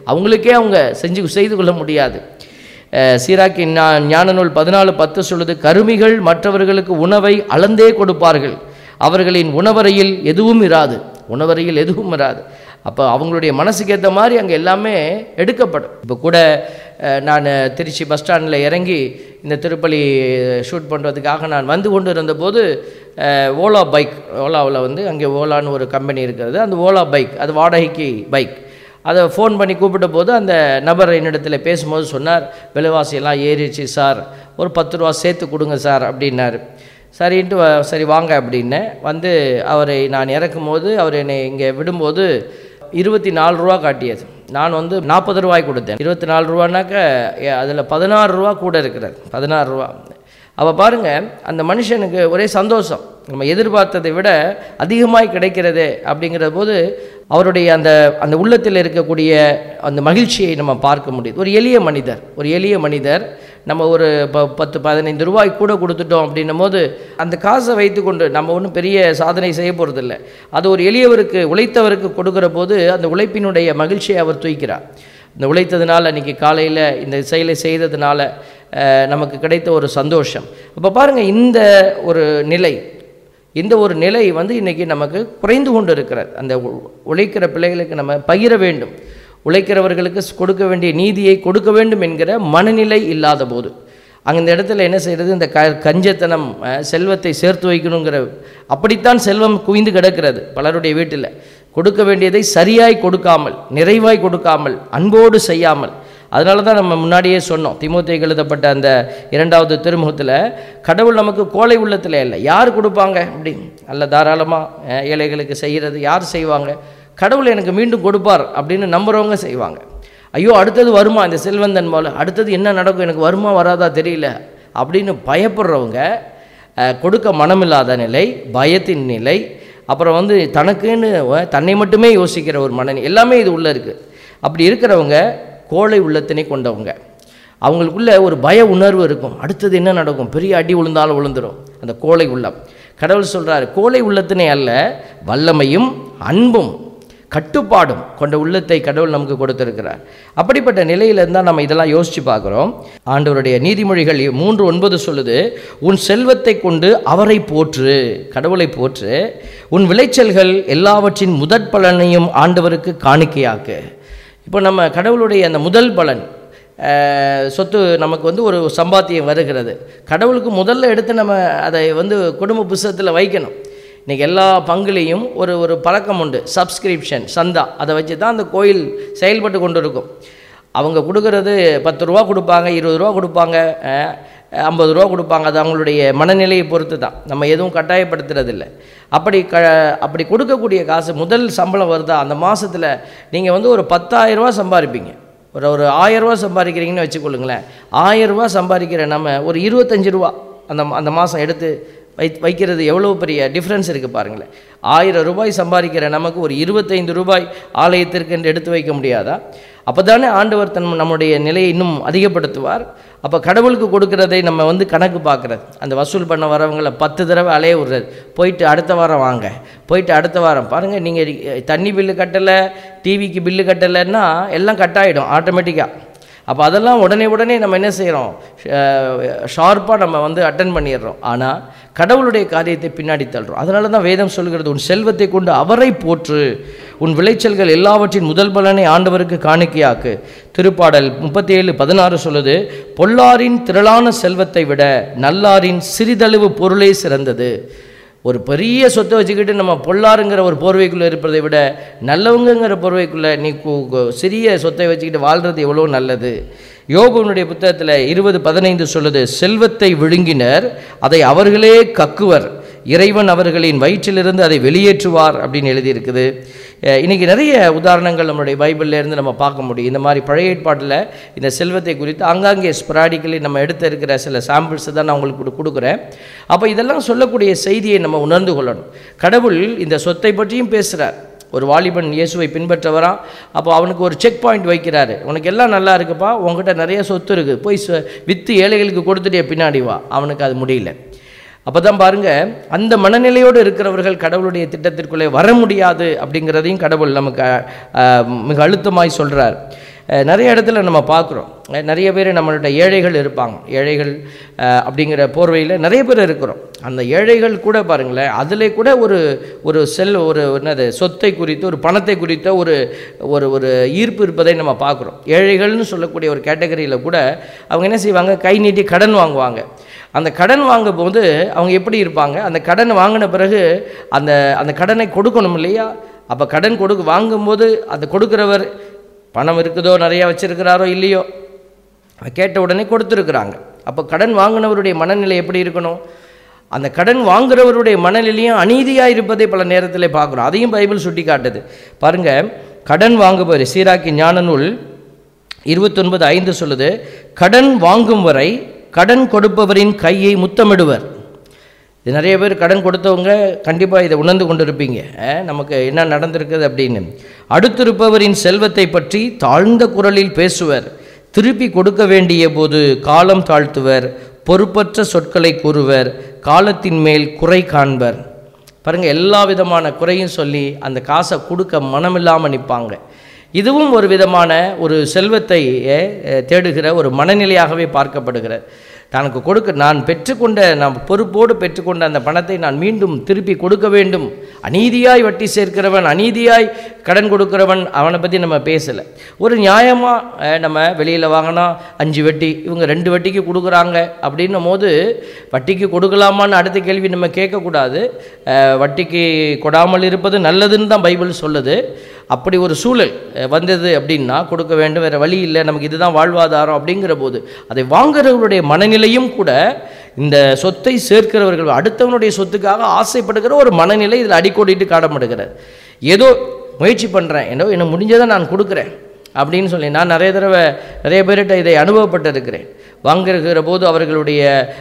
அவங்களுக்கே அவங்க செஞ்சு செய்து கொள்ள முடியாது அஹ் சீராக்கின் ஞா- ஞான நூல் பதினாலு பத்து சொல்லுது கருமிகள் மற்றவர்களுக்கு உணவை அளந்தே கொடுப்பார்கள் அவர்களின் உணவறையில் எதுவும் இராது உணவறையில் எதுவும் இராது அப்போ அவங்களுடைய மனசுக்கு ஏற்ற மாதிரி அங்கே எல்லாமே எடுக்கப்படும் இப்போ கூட அஹ், நான் திருச்சி பஸ் ஸ்டாண்டில் இறங்கி இந்த திருப்பலி ஷூட் பண்ணுறதுக்காக நான் வந்து கொண்டு இருந்தபோது அஹ், ஓலா பைக் ஓலாவில் வந்து அங்கே ஓலான்னு ஒரு கம்பெனி இருக்கிறது அந்த ஓலா பைக் அது வாடகைக்கு பைக் அதை ஃபோன் பண்ணி கூப்பிட்ட போது அந்த நபர் என்னிடத்தில் பேசும்போது சொன்னார் விலைவாசியெல்லாம் ஏறிடுச்சு சார் ஒரு பத்து ரூபா சேர்த்து கொடுங்க சார் அப்படின்னாரு சரின்ட்டு வ- சரி வாங்க அப்படின்னேன் வந்து அவரை நான் இறக்கும் போது அவர் என்னை இங்கே விடும்போது இருபத்தி நாலு ரூபா காட்டியது நான் வந்து நாற்பது ரூபாய் கொடுத்தேன் இருபத்தி நாலு ரூபானாக்க அதில் பதினாறு ரூபா கூட இருக்கிறது பதினாறு ரூபா அப்போ பாருங்க அந்த மனுஷனுக்கு ஒரே சந்தோஷம் நம்ம எதிர்பார்த்ததை விட அதிகமாய் கிடைக்கிறது அப்படிங்கிற போது அவருடைய அந்த அந்த உள்ளத்தில் இருக்கக்கூடிய அந்த மகிழ்ச்சியை நம்ம பார்க்க முடியுது ஒரு எளிய மனிதர் ஒரு எளிய மனிதர் நம்ம ஒரு ப பத்து பதினைந்து ரூபாய் கூட கொடுத்துட்டோம் அப்படின்னும் போது அந்த காசை வைத்துக்கொண்டு நம்ம ஒன்றும் பெரிய சாதனை செய்ய போகிறதில்ல அது ஒரு எளியவருக்கு உழைத்தவருக்கு கொடுக்கிற போது அந்த உழைப்பினுடைய மகிழ்ச்சியை அவர் தூய்க்கிறார் இந்த உழைத்ததுனால அன்றைக்கி காலையில் இந்த செயலை செய்ததுனால அஹ், நமக்கு கிடைத்த ஒரு சந்தோஷம் அப்போ பாருங்கள் இந்த ஒரு நிலை இந்த ஒரு நிலை வந்து இன்றைக்கி நமக்கு குறைந்து கொண்டு இருக்கிறது அந்த உ- உழைக்கிற பிள்ளைகளுக்கு நம்ம பகிர வேண்டும் உழைக்கிறவர்களுக்கு ஸ் கொடுக்க வேண்டிய நீதியை கொடுக்க வேண்டும் என்கிற மனநிலை இல்லாத போது அங்க இந்த இடத்துல என்ன செய்கிறது இந்த க கஞ்சத்தனம் அஹ், செல்வத்தை சேர்த்து வைக்கணுங்கிற அப்படித்தான் செல்வம் குவிந்து கிடக்கிறது பலருடைய வீட்டில் கொடுக்க வேண்டியதை சரியாய் கொடுக்காமல் நிறைவாய் கொடுக்காமல் அன்போடு செய்யாமல் அதனால தான் நம்ம முன்னாடியே சொன்னோம் திமுத்தைக்கு எழுதப்பட்ட அந்த இரண்டாவது திருமுகத்தில் கடவுள் நமக்கு கோலை உள்ளத்தில் இல்லை யார் கொடுப்பாங்க அப்படி நல்ல தாராளமாக ஏழைகளுக்கு செய்கிறது யார் செய்வாங்க கடவுள் எனக்கு மீண்டும் கொடுப்பார் அப்படின்னு நம்புறவங்க செய்வாங்க ஐயோ அடுத்தது வருமா இந்த செல்வந்தன் போல அடுத்தது என்ன நடக்கும் எனக்கு வருமா வராதா தெரியல அப்படின்னு பயப்படுறவங்க அஹ், கொடுக்க மனமில்லாத நிலை பயத்தின் நிலை அப்புறம் வந்து தனக்குன்னு அஹ், தன்னை மட்டுமே யோசிக்கிற ஒரு மனநிலை எல்லாமே இது உள்ளே இருக்குது அப்படி இருக்கிறவங்க கோழை உள்ளத்தினை கொண்டவங்க அவங்களுக்குள்ள ஒரு பய உணர்வு இருக்கும் அடுத்தது என்ன நடக்கும் பெரிய அடி விழுந்தாலும் விழுந்துரும் அந்த கோழை உள்ளம் கடவுள் சொல்றாரு கோழை உள்ளத்தினை அல்ல வல்லமையும் அன்பும் கட்டுப்பாடும் கொண்ட உள்ளத்தை கடவுள் நமக்கு கொடுத்திருக்கிறார் அப்படிப்பட்ட நிலையில இருந்தால் நம்ம இதெல்லாம் யோசிச்சு பார்க்குறோம் ஆண்டவருடைய நீதிமொழிகள் மூன்று ஒன்பது சொல்லுது உன் செல்வத்தை கொண்டு அவரை போற்று கடவுளை போற்று உன் விளைச்சல்கள் எல்லாவற்றின் முதற் பலனையும் ஆண்டவருக்கு காணிக்கையாக்கு இப்போ நம்ம கடவுளுடைய அந்த முதல் பலன் அஹ், சொத்து நமக்கு வந்து ஒரு சம்பாத்தியம் வருகிறது கடவுளுக்கு முதல்ல எடுத்து நம்ம அதை வந்து குடும்ப புஸ்தகத்தில் வைக்கணும் இன்றைக்கி எல்லா பங்குலேயும் ஒரு ஒரு பழக்கம் உண்டு சப்ஸ்கிரிப்ஷன் சந்தா அதை வச்சு தான் அந்த கோயில் செயல்பட்டு கொண்டு இருக்கும் அவங்க கொடுக்கறது பத்து ரூபா கொடுப்பாங்க இருபது ரூபா கொடுப்பாங்க அஹ், ஐம்பது ரூபா கொடுப்பாங்க அது அவங்களுடைய மனநிலையை பொறுத்து தான் நம்ம எதுவும் கட்டாயப்படுத்துறதில்ல அப்படி க அப்படி கொடுக்கக்கூடிய காசு முதல் சம்பளம் வருதா அந்த மாதத்தில் நீங்கள் வந்து ஒரு 10000 ரூபாய் சம்பாதிப்பீங்க ஒரு ஒரு ஆயிரம் ரூபாய் சம்பாதிக்கிறீங்கன்னு வச்சுக்கொள்ளுங்களேன் ஆயிரம் ரூபாய் சம்பாதிக்கிற நம்ம ஒரு இருபத்தஞ்சு ரூபா அந்த அந்த மாதம் எடுத்து வை வைக்கிறது எவ்வளோ பெரிய டிஃப்ரென்ஸ் இருக்குது பாருங்களேன் ஆயிரம் ரூபாய் சம்பாதிக்கிற நமக்கு ஒரு இருபத்தைந்து ரூபாய் ஆலயத்திற்கு என்று எடுத்து வைக்க முடியாதா அப்போ தானே ஆண்டவர் தன் நம்முடைய நிலையை இன்னும் அதிகப்படுத்துவார் அப்போ கடவுளுக்கு கொடுக்கறதை நம்ம வந்து கணக்கு பார்க்குறது அந்த வசூல் பண்ண வரவங்கள பத்து தடவை அலைய விடுறது போயிட்டு அடுத்த வாரம் வாங்க போயிட்டு அடுத்த வாரம் பாருங்கள் நீங்கள் தண்ணி பில்லு கட்டலை டிவிக்கு பில்லு கட்டலைன்னா எல்லாம் கட்டாயிடும் ஆட்டோமேட்டிக்காக அப்போ அதெல்லாம் உடனே உடனே நம்ம என்ன செய்கிறோம் ஷார்ப்பாக நம்ம வந்து அட்டன் பண்ணிடுறோம் ஆனால் கடவுளுடைய காரியத்தை பின்னாடி தள்ளுறோம் அதனால தான் வேதம் சொல்கிறது உன் செல்வத்தை கொண்டு அவரை போற்று உன் விளைச்சல்கள் எல்லாவற்றின் முதல் பலனை ஆண்டவருக்கு காணிக்கையாக்கு திருப்பாடல் முப்பத்தி ஏழு பதினாறு சொல்லுது பொல்லாரின் திரளான செல்வத்தை விட நல்லாரின் சிறிதளவு பொருளே சிறந்தது ஒரு பெரிய சொத்தை வச்சுக்கிட்டு நம்ம பொல்லாருங்கிற ஒரு போர்வைக்குள்ளே இருப்பதை விட நல்லவங்கங்கிற போர்வைக்குள்ளே நீ கு- கு- சிறிய சொத்தை வச்சுக்கிட்டு வாழ்கிறது எவ்வளோ நல்லது யோபுனுடைய புத்தகத்தில் இருபது பதினைந்து சொல்லுது செல்வத்தை விழுங்கினர் அதை அவர்களே கக்குவர் இறைவன் அவர்களின் வயிற்றிலிருந்து அதை வெளியேற்றுவார் அப்படின்னு எழுதியிருக்குது அஹ் இன்னைக்கு நிறைய உதாரணங்கள் நம்மளுடைய பைபிள்ல இருந்து நம்ம பார்க்க முடியும் இந்த மாதிரி பழைய ஏற்பாட்டில் இந்த செல்வத்தை குறித்து ஆங்காங்கே ஸ்பராடிக்கலி நம்ம எடுத்து இருக்கிற சில சாம்பிள்ஸ் தான் நான் உங்களுக்கு கொடு- கொடுக்குறேன் அப்போ இதெல்லாம் சொல்லக்கூடிய செய்தியை நம்ம உணர்ந்து கொள்ளணும் கடவுள் இந்த சொத்தை பற்றியும் பேசுகிறார் ஒரு வாலிபன் இயேசுவை பின்பற்றவரான் அப்போ அவனுக்கு ஒரு செக் பாயிண்ட் வைக்கிறாரு உனக்கு எல்லாம் நல்லா இருக்குப்பா உன்கிட்ட நிறைய சொத்து இருக்குது போய் சொ- விற்று ஏழைகளுக்கு கொடுத்துட்டே பின்னாடி வா அவனுக்கு அது முடியல அப்போ தான் பாருங்க அந்த மனநிலையோடு இருக்கிறவர்கள் கடவுளுடைய திட்டத்திற்குள்ளே வர முடியாது அப்படிங்கிறதையும் கடவுள் நமக்கு அஹ், மிக அழுத்தமாய் சொல்கிறார் அஹ், நிறைய இடத்துல நம்ம பார்க்குறோம் அஹ், நிறைய பேர் நம்மள்ட்ட ஏழைகள் இருப்பாங்க ஏழைகள் அஹ், அப்படிங்கிற போர்வையில் நிறைய பேர் இருக்கிறோம் அந்த ஏழைகள் கூட பாருங்களேன் அதிலே கூட ஒரு ஒரு செல் ஒரு என்னது சொத்தை குறித்து ஒரு பணத்தை குறித்த ஒரு ஒரு ஒரு ஈர்ப்பு இருப்பதை நம்ம பார்க்குறோம் ஏழைகள்னு சொல்லக்கூடிய ஒரு கேட்டகரியில் கூட அவங்க என்ன செய்வாங்க கை நீட்டி கடன் வாங்குவாங்க அந்த கடன் வாங்கும் போது அவங்க எப்படி இருப்பாங்க அந்த கடன் வாங்கின பிறகு அந்த அந்த கடனை கொடுக்கணும் இல்லையா அப்போ கடன் கொடுக்க வாங்கும்போது அந்த கொடுக்குறவர் பணம் இருக்குதோ நிறையா வச்சிருக்கிறாரோ இல்லையோ கேட்ட உடனே கொடுத்துருக்குறாங்க அப்போ கடன் வாங்கினவருடைய மனநிலை எப்படி இருக்கணும் அந்த கடன் வாங்குறவருடைய மனநிலையும் அநீதியாக இருப்பதை பல நேரத்தில் பார்க்குறோம் அதையும் பைபிள் சுட்டி காட்டுது பாருங்க கடன் வாங்குபவர் சீராக்கி ஞான நூல் இருபத்தொன்பது ஐந்து சொல்லுது கடன் வாங்கும் வரை கடன் கொடுப்பவரின் கையை முத்தமிடுவர் இது நிறைய பேர் கடன் கொடுத்தவங்க கண்டிப்பாக இதை உணர்ந்து கொண்டு இருப்பீங்க அஹ், நமக்கு என்ன நடந்திருக்குது அப்படின்னு அடுத்திருப்பவரின் செல்வத்தை பற்றி தாழ்ந்த குரலில் பேசுவர் திருப்பி கொடுக்க வேண்டிய போது காலம் தாழ்த்துவர் பொறுப்பற்ற சொற்களை கூறுவர் காலத்தின் மேல் குறை காண்பர் பாருங்க எல்லா விதமான குறையும் சொல்லி அந்த காசை கொடுக்க மனமில்லாமல் நிற்பாங்க இதுவும் ஒரு விதமான ஒரு செல்வத்தை அஹ், அஹ், தேடுகிற ஒரு மனநிலையாகவே பார்க்கப்படுகிறது தனக்கு கொடுக்க நான் பெற்றுக்கொண்ட நான் பொறுப்போடு பெற்றுக்கொண்ட அந்த பணத்தை நான் மீண்டும் திருப்பி கொடுக்க வேண்டும் அநீதியாய் வட்டி சேர்க்கிறவன் அநீதியாய் கடன் கொடுக்கிறவன் அவனை பற்றி நம்ம பேசலை ஒரு நியாயமாக நம்ம வெளியில் வாங்கினா அஞ்சு வட்டி இவங்க ரெண்டு வட்டிக்கு கொடுக்குறாங்க அப்படின்னும் போது வட்டிக்கு கொடுக்கலாமான்னு அடுத்த கேள்வி நம்ம கேட்கக்கூடாது அஹ், வட்டிக்கு கொடாமல் இருப்பது நல்லதுன்னு தான் பைபிள் சொல்லுது அப்படி ஒரு சூழல் அஹ், வந்தது அப்படின்னா கொடுக்க வேண்டும் வேறு வழி இல்லை நமக்கு இதுதான் வாழ்வாதாரம் அப்படிங்கிற போது அதை வாங்குறவருடைய மனநிலையும் கூட இந்த சொத்தை சேர்க்கிறவர்கள் அடுத்தவனுடைய சொத்துக்காக ஆசைப்படுகிற ஒரு மனநிலை இதில் அடிக்கோடிட்டு காணப்படுகிறது ஏதோ முயற்சி பண்ணுறேன் ஏதோ என்ன முடிஞ்சதை நான் கொடுக்குறேன் அப்படின்னு சொல்லி நான் நிறைய தடவை நிறைய பேர்கிட்ட இதை அனுபவப்பட்டிருக்கிறேன் வாங்குகிற போது அவர்களுடைய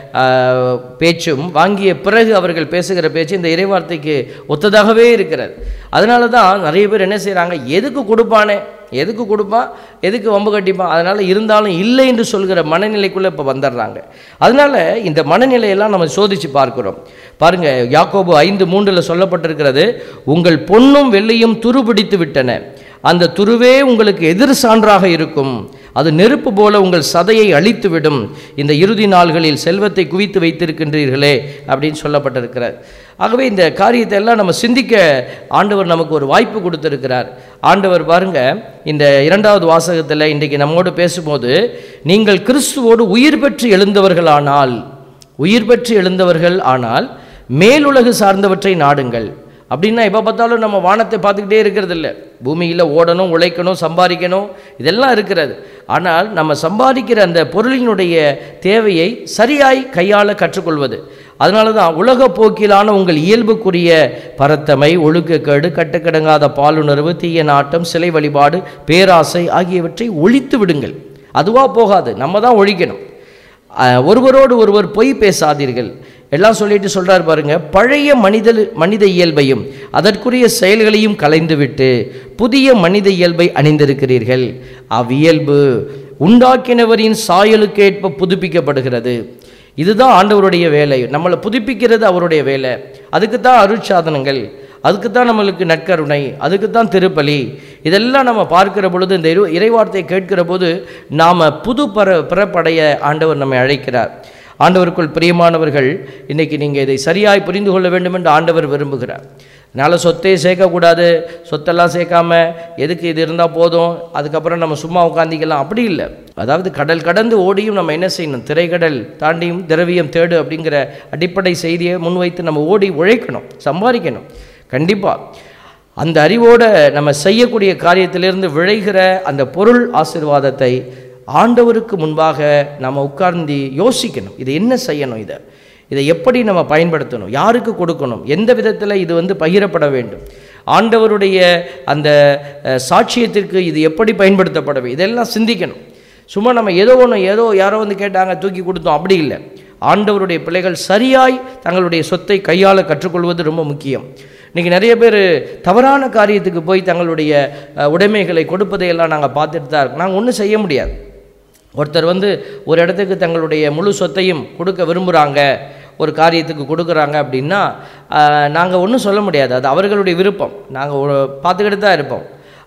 ஆஹ், பேச்சும் வாங்கிய பிறகு அவர்கள் பேசுகிற பேச்சு இந்த இறைவார்த்தைக்கு ஒத்ததாகவே இருக்கிறது அதனால தான் நிறைய பேர் என்ன செய்கிறாங்க எதுக்கு கொடுப்பானே எதுக்கு கொடுப்பான் எதுக்கு வம்பு கட்டிப்பான் அதனால் இருந்தாலும் இல்லை என்று சொல்கிற மனநிலைக்குள்ளே இப்போ வந்துடுறாங்க அதனால் இந்த மனநிலையெல்லாம் நம்ம சோதித்து பார்க்கிறோம் பாருங்க யாக்கோபு ஐந்து மூன்றில் சொல்லப்பட்டிருக்கிறது உங்கள் பொன்னும் வெள்ளியும் துருபிடித்து விட்டன அந்த துருவே உங்களுக்கு எதிர் சான்றாக இருக்கும் அது நெருப்பு போல உங்கள் சதையை அழித்துவிடும் இந்த இறுதி நாள்களில் செல்வத்தை குவித்து வைத்திருக்கின்றீர்களே அப்படின்னு சொல்லப்பட்டிருக்கிறார் ஆகவே இந்த காரியத்தை எல்லாம் நம்ம சிந்திக்க ஆண்டவர் நமக்கு ஒரு வாய்ப்பு கொடுத்திருக்கிறார் ஆண்டவர் பாருங்க இந்த இரண்டாவது வாசகத்தில் இன்றைக்கு நம்மோடு பேசும்போது நீங்கள் கிறிஸ்துவோடு உயிர் பெற்று எழுந்தவர்களானால் உயிர் பெற்று எழுந்தவர்கள் ஆனால் மேலுலகு சார்ந்தவற்றை நாடுங்கள் அப்படின்னா எப்போ பார்த்தாலும் நம்ம வானத்தை பார்த்துக்கிட்டே இருக்கிறது இல்லை பூமியில் ஓடணும் உழைக்கணும் சம்பாதிக்கணும் இதெல்லாம் இருக்கிறது ஆனால் நம்ம சம்பாதிக்கிற அந்த பொருளினுடைய தேவையை சரியாய் கையாள கற்றுக்கொள்வது அதனால தான் உலக போக்கிலான உங்கள் இயல்புக்குரிய பரத்தமை ஒழுக்கக்கேடு கட்டுக்கடங்காத பாலுணர்வு தீய நாட்டம் சிலை வழிபாடு பேராசை ஆகியவற்றை ஒழித்து விடுங்கள் அதுவாக போகாது நம்ம தான் ஒழிக்கணும் அஹ், ஒருவரோடு ஒருவர் பொய் பேசாதீர்கள் எல்லாம் சொல்லிட்டு சொல்றாரு பாருங்க பழைய மனித மனித இயல்பையும் அதற்குரிய செயல்களையும் கலைந்துவிட்டு புதிய மனித இயல்பை அணிந்திருக்கிறீர்கள் அவ்வியல்பு உண்டாக்கினவரின் சாயலுக்கேற்ப புதுப்பிக்கப்படுகிறது இதுதான் ஆண்டவருடைய வேலை நம்மளை புதுப்பிக்கிறது அவருடைய வேலை அதுக்கு தான் அருட்சாதனங்கள் அதுக்கு தான் நம்மளுக்கு நற்கருணை அதுக்கு தான் திருப்பலி இதெல்லாம் நம்ம பார்க்கிற பொழுது இந்த இரு இறைவார்த்தையை கேட்கிற போது நாம் புது பர பிறப்படைய ஆண்டவர் நம்மை அழைக்கிறார் ஆண்டவருக்குள் பிரியமானவர்கள் இன்னைக்கு நீங்கள் இதை சரியாய் புரிந்து கொள்ள வேண்டும் என்று ஆண்டவர் விரும்புகிறார் அதனால் சொத்தையே சேர்க்கக்கூடாது சொத்தெல்லாம் சேர்க்காம எதுக்கு இது இருந்தால் போதும் அதுக்கப்புறம் நம்ம சும்மா உட்காந்திக்கலாம் அப்படி இல்லை அதாவது கடல் கடந்து ஓடியும் நம்ம என்ன செய்யணும் திரைக்கடல் தாண்டியும் திரவியம் தேடு அப்படிங்கிற அடிப்படை செய்தியை முன்வைத்து நம்ம ஓடி உழைக்கணும் சம்பாதிக்கணும் கண்டிப்பாக அந்த அறிவோடு நம்ம செய்யக்கூடிய காரியத்திலிருந்து விளைகிற அந்த பொருள் ஆசீர்வாதத்தை ஆண்டவருக்கு முன்பாக நம்ம உட்கார்ந்து யோசிக்கணும் இது என்ன செய்யணும் இதை இதை எப்படி நம்ம பயன்படுத்தணும் யாருக்கு கொடுக்கணும் எந்த விதத்தில் இது வந்து பகிரப்பட வேண்டும் ஆண்டவருடைய அந்த அஹ், சாட்சியத்திற்கு இது எப்படி பயன்படுத்தப்பட வேண்டும் இதெல்லாம் சிந்திக்கணும் சும்மா நம்ம ஏதோ ஒன்று ஏதோ யாரோ வந்து கேட்டாங்க தூக்கி கொடுத்தோம் அப்படி இல்லை ஆண்டவருடைய பிள்ளைகள் சரியாய் தங்களுடைய சொத்தை கையாள கற்றுக்கொள்வது ரொம்ப முக்கியம் இன்றைக்கி நிறைய பேர் தவறான காரியத்துக்கு போய் தங்களுடைய அஹ், உடைமைகளை கொடுப்பதையெல்லாம் நாங்கள் பார்த்துட்டு தான் இருக்கோம் நாங்கள் ஒன்றும் செய்ய முடியாது ஒருத்தர் வந்து ஒரு இடத்துக்கு தங்களுடைய முழு சொத்தையும் கொடுக்க விரும்புகிறாங்க ஒரு காரியத்துக்கு கொடுக்குறாங்க அப்படின்னா நாங்கள் ஒன்றும் சொல்ல முடியாது அது அவர்களுடைய விருப்பம் நாங்கள் பார்த்துக்கிட்டு தான் இருப்போம்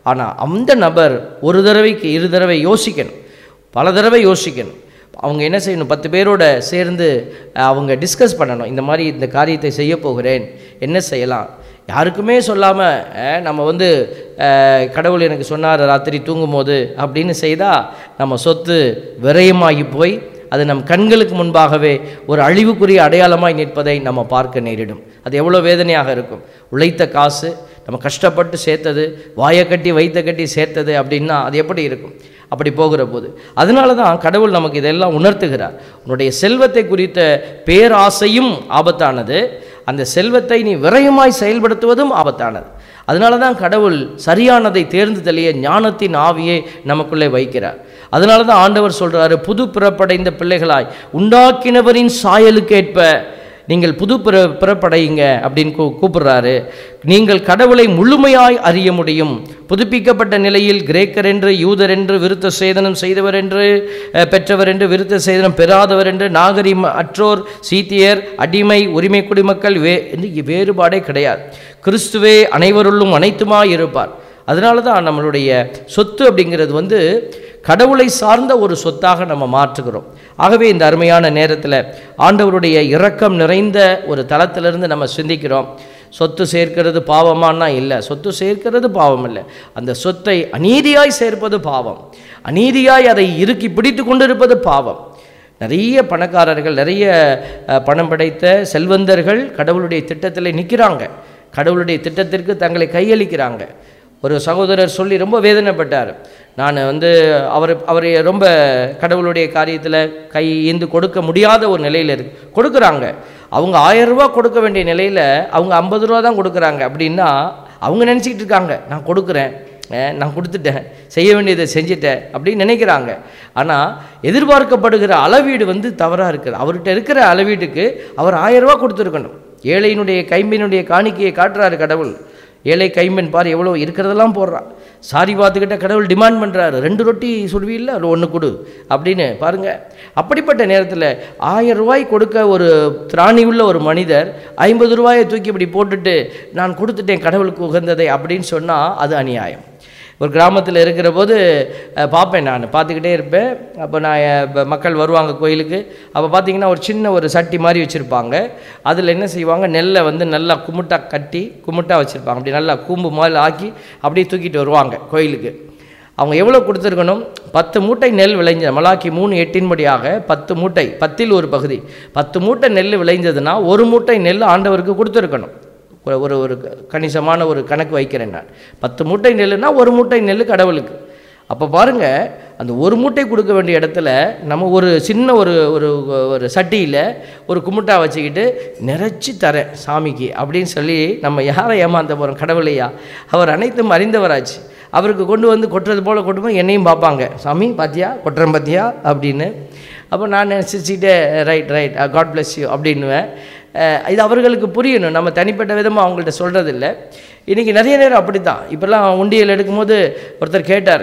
ஆனால் அந்த நபர் ஒரு தடவைக்கு இரு தடவை யோசிக்கணும் பல தடவை யோசிக்கணும் அவங்க என்ன செய்யணும் பத்து பேரோட சேர்ந்து அஹ், அவங்க டிஸ்கஸ் பண்ணணும் இந்த மாதிரி இந்த காரியத்தை செய்ய போகிறேன் என்ன செய்யலாம் யாருக்குமே சொல்லாமல் நம்ம வந்து அஹ், கடவுள் எனக்கு சொன்னார் ராத்திரி தூங்கும்போது அப்படின்னு செய்தால் நம்ம சொத்து விரயமாகி போய் அது நம் கண்களுக்கு முன்பாகவே ஒரு அழிவுக்குரிய அடையாளமாய் நிற்பதை நம்ம பார்க்க நேரிடும் அது எவ்வளோ வேதனையாக இருக்கும் உழைத்த காசு நம்ம கஷ்டப்பட்டு சேர்த்தது வாயை கட்டி வைத்த கட்டி சேர்த்தது அப்படின்னா அது எப்படி இருக்கும் அப்படி போகிற போது அதனால தான் கடவுள் நமக்கு இதெல்லாம் உணர்த்துகிறார் உன்னுடைய செல்வத்தை குறித்த பேராசையும் ஆபத்தானது அந்த செல்வத்தை நீ விரயமாய் செயல்படுத்துவதும் ஆபத்தானது அதனால தான் கடவுள் சரியானதை தேர்ந்து தெளிய ஞானத்தின் ஆவியை நமக்குள்ளே வைக்கிறார் அதனால தான் ஆண்டவர் சொல்றாரு புது பிறப்படைந்த பிள்ளைகளாய் உண்டாக்கினவரின் சாயலுக்கேற்ப நீங்கள் புது பிற பிறப்படையுங்க அப்படின்னு கூ கூப்பிடுறாரு நீங்கள் கடவுளை முழுமையாய் அறிய முடியும் புதுப்பிக்கப்பட்ட நிலையில் கிரேக்கர் என்று யூதர் என்று விருத்த சேதனம் செய்தவர் என்று அஹ், பெற்றவர் என்று விருத்த சேதனம் பெறாதவர் என்று நாகரிக அற்றோர் சீத்தியர் அடிமை உரிமை குடிமக்கள் வே என்று வேறுபாடே கிடையாது கிறிஸ்துவே அனைவருள்ளும் அனைத்துமாய் இருப்பார் அதனால தான் நம்மளுடைய சொத்து அப்படிங்கிறது வந்து கடவுளை சார்ந்த ஒரு சொத்தாக நம்ம மாற்றுகிறோம் ஆகவே இந்த அருமையான நேரத்தில் ஆண்டவருடைய இரக்கம் நிறைந்த ஒரு தளத்திலிருந்து நம்ம சிந்திக்கிறோம் சொத்து சேர்க்கிறது பாவமானா இல்லை சொத்து சேர்க்கிறது பாவம் இல்லை அந்த சொத்தை அநீதியாய் சேர்ப்பது பாவம் அநீதியாய் அதை இறுக்கி பிடித்து கொண்டிருப்பது பாவம் நிறைய பணக்காரர்கள் நிறைய அஹ், பணம் படைத்த செல்வந்தர்கள் கடவுளுடைய திட்டத்தில் நிற்கிறாங்க கடவுளுடைய திட்டத்திற்கு தங்களை கையளிக்கிறாங்க ஒரு சகோதரர் சொல்லி ரொம்ப வேதனைப்பட்டார் நான் வந்து அவர் அவரை ரொம்ப கடவுளுடைய காரியத்தில் கை ஈந்து கொடுக்க முடியாத ஒரு நிலையில் இருக்கு கொடுக்குறாங்க அவங்க ஆயிரம் ரூபாய் கொடுக்க வேண்டிய நிலையில் அவங்க ஐம்பது ரூபா தான் கொடுக்குறாங்க அப்படின்னா அவங்க நினச்சிக்கிட்டு இருக்காங்க நான் கொடுக்குறேன் அஹ், நான் கொடுத்துட்டேன் செய்ய வேண்டியதை செஞ்சுட்டேன் அப்படின்னு நினைக்கிறாங்க ஆனால் எதிர்பார்க்கப்படுகிற அளவீடு வந்து தவறாக இருக்குது அவர்கிட்ட இருக்கிற அளவீட்டுக்கு அவர் ஆயிரம் ரூபாய் கொடுத்துருக்கணும் ஏழையினுடைய கைம்பினுடைய காணிக்கையை காட்டுறாரு கடவுள் ஏழை கைம்பெண் பாரு எவ்வளோ இருக்கிறதெல்லாம் போடுறான் சாரி பார்த்துக்கிட்ட கடவுள் டிமாண்ட் பண்ணுறாரு ரெண்டு ரொட்டி சுடுவியில் அதில் ஒன்று கொடு அப்படின்னு பாருங்க அப்படிப்பட்ட நேரத்தில் ஆயிரம் ரூபாய் கொடுக்க ஒரு திராணி உள்ள ஒரு மனிதர் ஐம்பது ரூபாயை தூக்கி இப்படி போட்டுட்டு நான் கொடுத்துட்டேன் கடவுளுக்கு உகந்ததை அப்படின்னு சொன்னால் அது அநியாயம் ஒரு கிராமத்தில் இருக்கிற போது அஹ், பார்ப்பேன் நான் பார்த்துக்கிட்டே இருப்பேன் அப்போ நான் அஹ், இப்ப மக்கள் வருவாங்க கோயிலுக்கு அப்போ பார்த்தீங்கன்னா ஒரு சின்ன ஒரு சட்டி மாதிரி வச்சுருப்பாங்க அதில் என்ன செய்வாங்க நெல்லை வந்து நல்லா குமுட்டா கட்டி குமுட்டா வச்சுருப்பாங்க அப்படி நல்லா கூம்பு மாதிரி ஆக்கி அப்படியே தூக்கிட்டு வருவாங்க கோயிலுக்கு அவங்க எவ்வளோ கொடுத்துருக்கணும் பத்து மூட்டை நெல் விளைஞ்ச மலாக்கி மூணு எட்டின்படியாக பத்து மூட்டை பத்தில் ஒரு பகுதி பத்து மூட்டை நெல் விளைஞ்சதுன்னா ஒரு மூட்டை நெல் ஆண்டவருக்கு கொடுத்துருக்கணும் ஒரு ஒரு ஒரு கணிசமான ஒரு கணக்கு வைக்கிறேன் நான் பத்து மூட்டை நெல்லுனா ஒரு மூட்டை நெல் கடவுளுக்கு அப்போ பாருங்க அந்த ஒரு மூட்டை கொடுக்க வேண்டிய இடத்துல நம்ம ஒரு சின்ன ஒரு ஒரு ஒரு சட்டியில் ஒரு குமுட்டா வச்சுக்கிட்டு நிறைச்சி தரேன் சாமிக்கு அப்படின்னு சொல்லி நம்ம யாரை ஏமாந்த போகிறோம் கடவுளையா அவர் அனைத்தும் அறிந்தவராச்சு அவருக்கு கொண்டு வந்து கொட்டுறது போல் கொண்டு போய் என்னையும் பார்ப்பாங்க சாமி பாத்தியா கொட்டுறேன் பாத்தியா அப்படின்னு அப்போ நான் நினச்சிக்கிட்டே right right God bless you அப்படின்னுவேன் அஹ் இது அவர்களுக்கு புரியணும் நம்ம தனிப்பட்ட விதமாக அவங்கள்ட்ட சொல்கிறதில்ல இன்றைக்கி நிறைய நேரம் அப்படி தான் இப்போல்லாம் உண்டியல் எடுக்கும்போது ஒருத்தர் கேட்டார்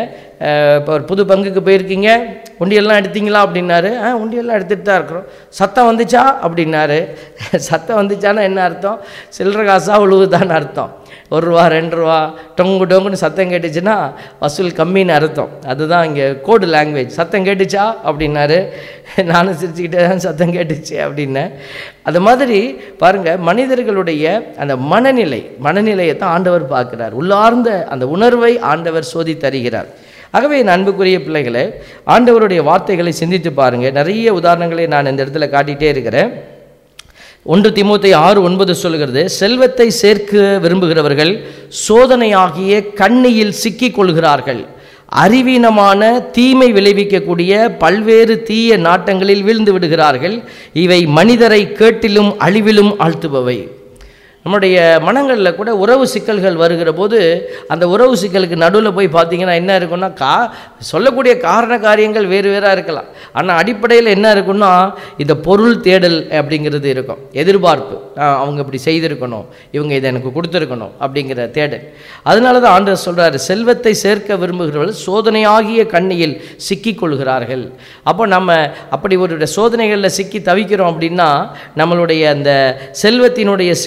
இப்போ ஒரு புது பங்குக்கு போயிருக்கீங்க உண்டியல்லாம் எடுத்தீங்களா அப்படின்னாரு ஆ உண்டியல்லாம் எடுத்துகிட்டு தான் இருக்கிறோம் சத்தம் வந்துச்சா அப்படின்னாரு சத்தம் வந்துச்சான்னா என்ன அர்த்தம் சில்லற காசா உழுவுதான்னு அர்த்தம் ஒரு ரூபா ரெண்டு ரூபா டொங்கு டொங்குன்னு சத்தம் கேட்டுச்சுன்னா வசூல் கம்மின்னு அர்த்தம் அதுதான் இங்கே கோடு லாங்குவேஜ் சத்தம் கேட்டுச்சா அப்படின்னாரு நானும் சிரிச்சுக்கிட்டே தான் சத்தம் கேட்டுச்சு அப்படின்னேன் அது மாதிரி பாருங்கள் மனிதர்களுடைய அந்த மனநிலை மனநிலையை தான் ஆண்டவர் பார்க்கிறார் உள்ளார்ந்த அந்த உணர்வை ஆண்டவர் சோதி தருகிறார் ஆகவே என் அன்புக்குரிய பிள்ளைகளே ஆண்டவருடைய வார்த்தைகளை சிந்தித்து பாருங்கள் நிறைய உதாரணங்களை நான் இந்த இடத்துல காட்டிகிட்டே இருக்கிறேன் ஒன்று திமுத்தை ஆறு ஒன்பது சொல்கிறது செல்வத்தை சேர்க்க விரும்புகிறவர்கள் சோதனையாகிய கண்ணியில் சிக்கிக் கொள்கிறார்கள் அறிவீனமான தீமை விளைவிக்கக்கூடிய பல்வேறு தீய நாட்டங்களில் வீழ்ந்து விடுகிறார்கள் இவை மனிதரை கேட்டிலும் அழிவிலும் ஆழ்த்துபவை நம்முடைய மனங்களில் கூட உறவு சிக்கல்கள் வருகிற போது அந்த உறவு சிக்கலுக்கு நடுவில் போய் பார்த்தீங்கன்னா என்ன இருக்குன்னா கா சொல்லக்கூடிய காரண காரியங்கள் வேறு வேறாக இருக்கலாம் ஆனால் அடிப்படையில் என்ன இருக்குன்னா இந்த பொருள் தேடல் அப்படிங்கிறது இருக்கும் எதிர்பார்ப்பு ஆஹ் அவங்க இப்படி செய்திருக்கணும் இவங்க இதை எனக்கு கொடுத்துருக்கணும் அப்படிங்கிற தேடல் அதனால தான் ஆண்டவர் சொல்கிறாரு செல்வத்தை சேர்க்க விரும்புகிறவர்கள் சோதனையாகிய கண்ணியில் சிக்கிக் கொள்கிறார்கள் அப்போ நம்ம அப்படி ஒரு சோதனைகளில் சிக்கி தவிக்கிறோம் அப்படின்னா நம்மளுடைய அந்த செல்வத்தினுடைய செழிப்பை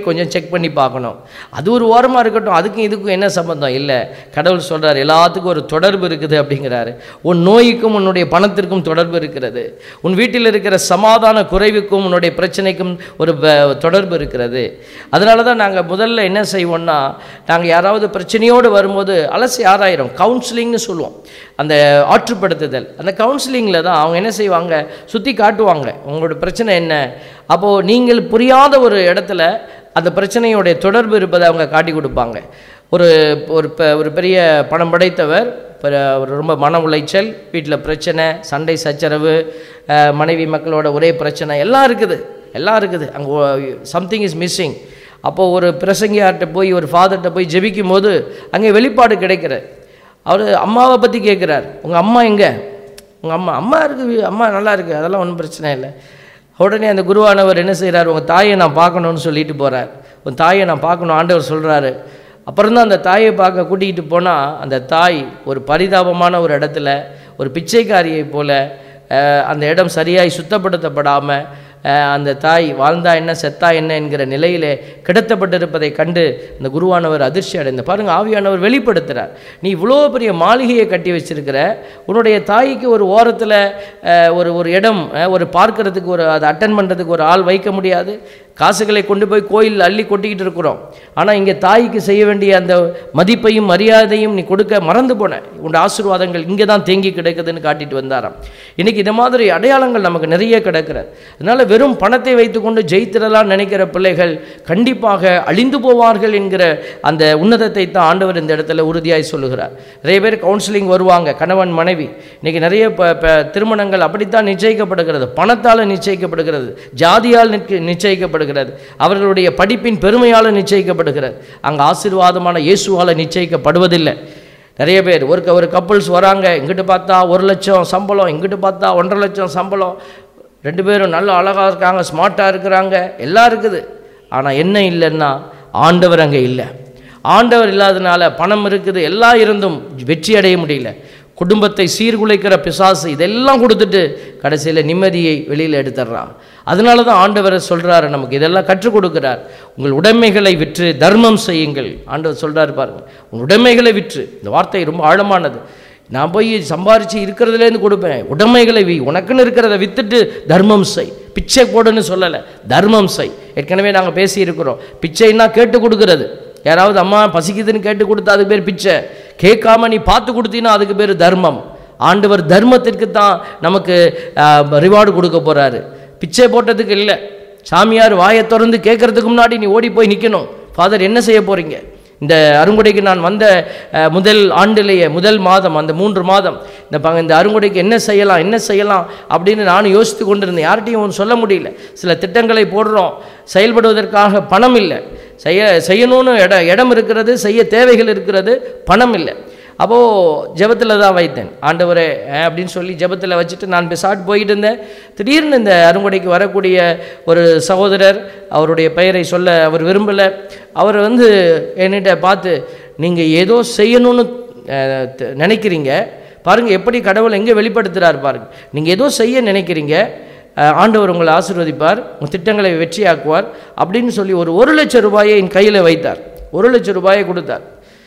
கொஞ்சம் செக் பண்ணி பார்க்கணும் அது ஒரு ஓரமாக இருக்கட்டும் அதுக்கும் இதுக்கும் என்ன சம்பந்தம் இல்லை கடவுள் சொல்கிறார் எல்லாத்துக்கும் ஒரு தொடர்பு இருக்குது அப்படிங்கிறாரு உன் நோய்க்கும் உன்னுடைய பணத்திற்கும் தொடர்பு இருக்கிறது உன் வீட்டில் இருக்கிற சமாதான குறைவுக்கும் உன்னுடைய பிரச்சனைக்கும் ஒரு ப- தொடர்பு இருக்கிறது அதனால தான் நாங்கள் முதல்ல என்ன செய்வோம்னா நாங்கள் யாராவது பிரச்சனையோடு வரும்போது அலசி ஆராயிரும் கவுன்சிலிங்னு சொல்லுவோம் அந்த ஆற்றுப்படுத்துதல் அந்த கவுன்சிலிங்கில் தான் அவங்க என்ன செய்வாங்க சுற்றி காட்டுவாங்க உங்களோட பிரச்சனை என்ன அப்போது நீங்கள் புரியாத ஒரு இடத்துல அந்த பிரச்சனையோடைய தொடர்பு இருப்பதை அவங்க காட்டி கொடுப்பாங்க ஒரு ஒரு பெ- ஒரு பெரிய பணம் படைத்தவர் பிற- ஒரு ரொம்ப மன உளைச்சல் வீட்டில் பிரச்சனை சண்டை சச்சரவு அஹ், மனைவி மக்களோட ஒரே பிரச்சனை எல்லாம் இருக்குது எல்லாம் இருக்குது அங்கே சம்திங் இஸ் மிஸ்ஸிங் அப்போது ஒரு பிரசங்கியார்கிட்ட போய் ஒரு ஃபாதர்கிட்ட போய் ஜெபிக்கும் போது அங்கே வெளிப்பாடு கிடைக்கிறது அவர் அம்மாவை பற்றி கேட்குறார் உங்கள் அம்மா எங்கே உங்கள் அம்மா அம்மா இருக்கு அம்மா நல்லா இருக்கு அதெல்லாம் ஒன்றும் பிரச்சனை இல்லை உடனே அந்த குருவானவர் என்ன செய்கிறார் உங்கள் தாயை நான் பார்க்கணும்னு சொல்லிட்டு போகிறார் உன் தாயை நான் பார்க்கணும் ஆண்டவர் சொல்கிறாரு அப்புறம் தான் அந்த தாயை பார்க்க கூட்டிகிட்டு போனால் அந்த தாய் ஒரு பரிதாபமான ஒரு இடத்துல ஒரு பிச்சைக்காரியை போல அஹ், அந்த இடம் சரியாய் சுத்தப்படுத்தப்படாமல் அஹ், அந்த தாய் வாழ்ந்தா என்ன செத்தா என்ன என்கிற நிலையிலே கிடத்தப்பட்டிருப்பதை கண்டு இந்த குருவானவர் அதிர்ச்சி அடைந்த பாருங்க ஆவியானவர் வெளிப்படுத்துகிறார் நீ இவ்வளோ பெரிய மாளிகையை கட்டி வச்சிருக்கிற உன்னுடைய தாய்க்கு ஒரு ஓரத்தில் ஒரு ஒரு இடம் அஹ், ஒரு பார்க்கறதுக்கு ஒரு அதை அட்டன் பண்ணுறதுக்கு ஒரு ஆள் வைக்க முடியாது காசுகளை கொண்டு போய் கோயில் அள்ளி கொட்டிக்கிட்டு இருக்கிறோம் ஆனால் இங்கே தாய்க்கு செய்ய வேண்டிய அந்த மதிப்பையும் மரியாதையும் நீ கொடுக்க மறந்து போன உன் ஆசீர்வாதங்கள் இங்கே தான் தேங்கி கிடக்குதுன்னு காட்டிட்டு வந்தாராம் இன்னைக்கு இந்த மாதிரி அடையாளங்கள் நமக்கு நிறைய கிடக்கிறது அதனால வெறும் பணத்தை வைத்துக்கொண்டு ஜெயித்திடலாம் நினைக்கிற பிள்ளைகள் கண்டிப்பாக அழிந்து போவார்கள் என்கிற அந்த உன்னதத்தை தான் ஆண்டவர் இந்த இடத்துல உறுதியாய் சொல்லுகிறார் நிறைய பேர் கவுன்சிலிங் வருவாங்க கணவன் மனைவி இன்னைக்கு நிறைய ப- ப- திருமணங்கள் அப்படித்தான் நிச்சயிக்கப்படுகிறது பணத்தால் நிச்சயிக்கப்படுகிறது ஜாதியால் நிற்க- நிச்சயிக்கப்படுகிறது அவர்களுடைய படிப்பின் பெருமையால் நிச்சயிக்கப்படுகிறது அங்கே ஆசீர்வாதமான இயேசுவால் நிச்சயிக்கப்படுவதில்லை நிறைய பேர் ஒரு க- ஒரு கப்புள்ஸ் வராங்க இங்கிட்டு பார்த்தா ஒரு லட்சம் சம்பளம் இங்கிட்டு பார்த்தா ஒன்றரை லட்சம் சம்பளம் ரெண்டு பேரும் நல்ல அழகாக இருக்காங்க ஸ்மார்ட்டாக இருக்கிறாங்க எல்லாம் இருக்குது ஆனால் என்ன இல்லைன்னா ஆண்டவர் அங்கே இல்லை ஆண்டவர் இல்லாதனால பணம் இருக்குது எல்லாம் இருந்தும் வெற்றி அடைய முடியல குடும்பத்தை சீர்குலைக்கிற பிசாசு இதெல்லாம் கொடுத்துட்டு கடைசியில் நிம்மதியை வெளியில் எடுத்துடுறான் அதனால தான் ஆண்டவர் சொல்கிறாரு நமக்கு இதெல்லாம் கற்றுக் கொடுக்கிறார் உங்கள் உடைமைகளை விற்று தர்மம் செய்யுங்கள் ஆண்டவர் சொல்கிறாரு பாருங்க உங்கள் உடைமைகளை விற்று இந்த வார்த்தை ரொம்ப ஆழமானது நான் போய் சம்பாரித்து இருக்கிறதுலேருந்து கொடுப்பேன் உடைமைகளை வி உனக்குன்னு இருக்கிறத வித்துட்டு தர்மம் செய் பிச்சை போடுன்னு சொல்லலை தர்மம் செய் ஏற்கனவே நாங்கள் பேசியிருக்கிறோம் பிச்சைன்னா கேட்டு கொடுக்கறது யாராவது அம்மா பசிக்குதுன்னு கேட்டு கொடுத்தா அதுக்கு பேர் பிச்சை கேட்காம நீ பார்த்து கொடுத்தீன்னா அதுக்கு பேர் தர்மம் ஆண்டவர் தர்மத்திற்கு தான் நமக்கு ரிவார்டு கொடுக்க போறாரு பிச்சை போட்டதுக்கு இல்லை சாமியார் வாயை திறந்து கேட்கறதுக்கு முன்னாடி நீ ஓடி போய் நிற்கணும் ஃபாதர் என்ன செய்ய போறீங்க இந்த அருங்குடைக்கு நான் வந்த அஹ், முதல் ஆண்டிலேயே முதல் மாதம் அந்த மூன்று மாதம் இந்த ப இந்த அருங்குடைக்கு என்ன செய்யலாம் என்ன செய்யலாம் அப்படின்னு நானும் யோசித்து கொண்டிருந்தேன் யார்கிட்டையும் ஒன்றும் சொல்ல முடியல சில திட்டங்களை போடுறோம் செயல்படுவதற்காக பணம் இல்லை செய்ய செய்யணும்னு இடம் இடம் இருக்கிறது செய்ய தேவைகள் இருக்கிறது பணம் இல்லை அப்போது ஜெபத்தில் தான் வைத்தேன் ஆண்டவரே அஹ், அப்படின்னு சொல்லி ஜெபத்தில் வச்சுட்டு நான் பெசாட் போயிட்டு இருந்தேன் திடீர்னு இந்த அருங்குடைக்கு வரக்கூடிய ஒரு சகோதரர் அவருடைய பெயரை சொல்ல அவர் விரும்பலை அவர் வந்து என்கிட்ட பார்த்து நீங்கள் ஏதோ செய்யணும்னு அஹ், த- நினைக்கிறீங்க பாருங்கள் எப்படி கடவுள் எங்கே வெளிப்படுத்துகிறார் பாருங்க நீங்கள் ஏதோ செய்ய நினைக்கிறீங்க அஹ், ஆண்டவர் உங்களை ஆசீர்வதிப்பார் உங்கள் திட்டங்களை வெற்றியாக்குவார் அப்படின்னு சொல்லி ஒரு ஒரு லட்சம் ரூபாயை என் கையில் வைத்தார் ஒரு லட்சம் ரூபாயை கொடுத்தார்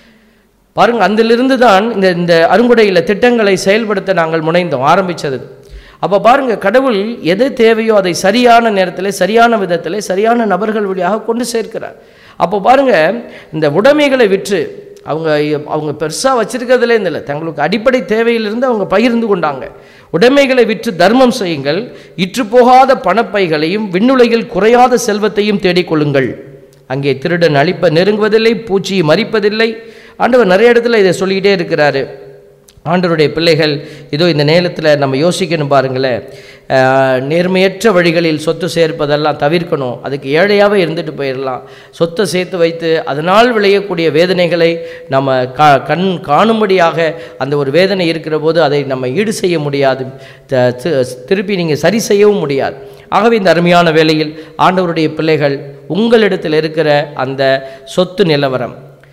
பாருங்க அதிலிருந்து தான் இந்த இந்த அருங்குடையில் திட்டங்களை செயல்படுத்த நாங்கள் முனைந்தோம் ஆரம்பித்தது அப்போ பாருங்க கடவுள் எது தேவையோ அதை சரியான நேரத்தில் சரியான விதத்தில் சரியான நபர்கள் வழியாக கொண்டு சேர்க்கிறார் அப்போ பாருங்க இந்த உடைமைகளை விற்று அவங்க அவங்க பெருசாக வச்சிருக்கிறதுலே இல்லை தங்களுக்கு அடிப்படை தேவையிலிருந்து அவங்க பகிர்ந்து கொண்டாங்க உடைமைகளை விற்று தர்மம் செய்யுங்கள் இற்று போகாத பணப்பைகளையும் விண்ணுலகில் குறையாத செல்வத்தையும் தேடிக்கொள்ளுங்கள் அங்கே திருடன் அழிப்ப நெருங்குவதில்லை பூச்சி மறிப்பதில்லை ஆண்டவர் நிறைய இடத்துல இதை சொல்லிக்கிட்டே இருக்கிறாரு ஆண்டவருடைய பிள்ளைகள் இதோ இந்த நேரத்தில் நம்ம யோசிக்கணும் பாருங்களேன் ஆஹ், நேர்மையற்ற வழிகளில் சொத்து சேர்ப்பதெல்லாம் தவிர்க்கணும் அதுக்கு ஏழையாகவே இருந்துட்டு போயிடலாம் சொத்தை சேர்த்து வைத்து அதனால் விளையக்கூடிய வேதனைகளை நம்ம கா கண் காணும்படியாக அந்த ஒரு வேதனை இருக்கிற போது அதை நம்ம ஈடு செய்ய முடியாது த- தி- திருப்பி நீங்கள் சரி செய்யவும் முடியாது ஆகவே இந்த அருமையான வேளையில் ஆண்டவருடைய பிள்ளைகள் உங்களிடத்தில் இருக்கிற அந்த சொத்து நிலவரம்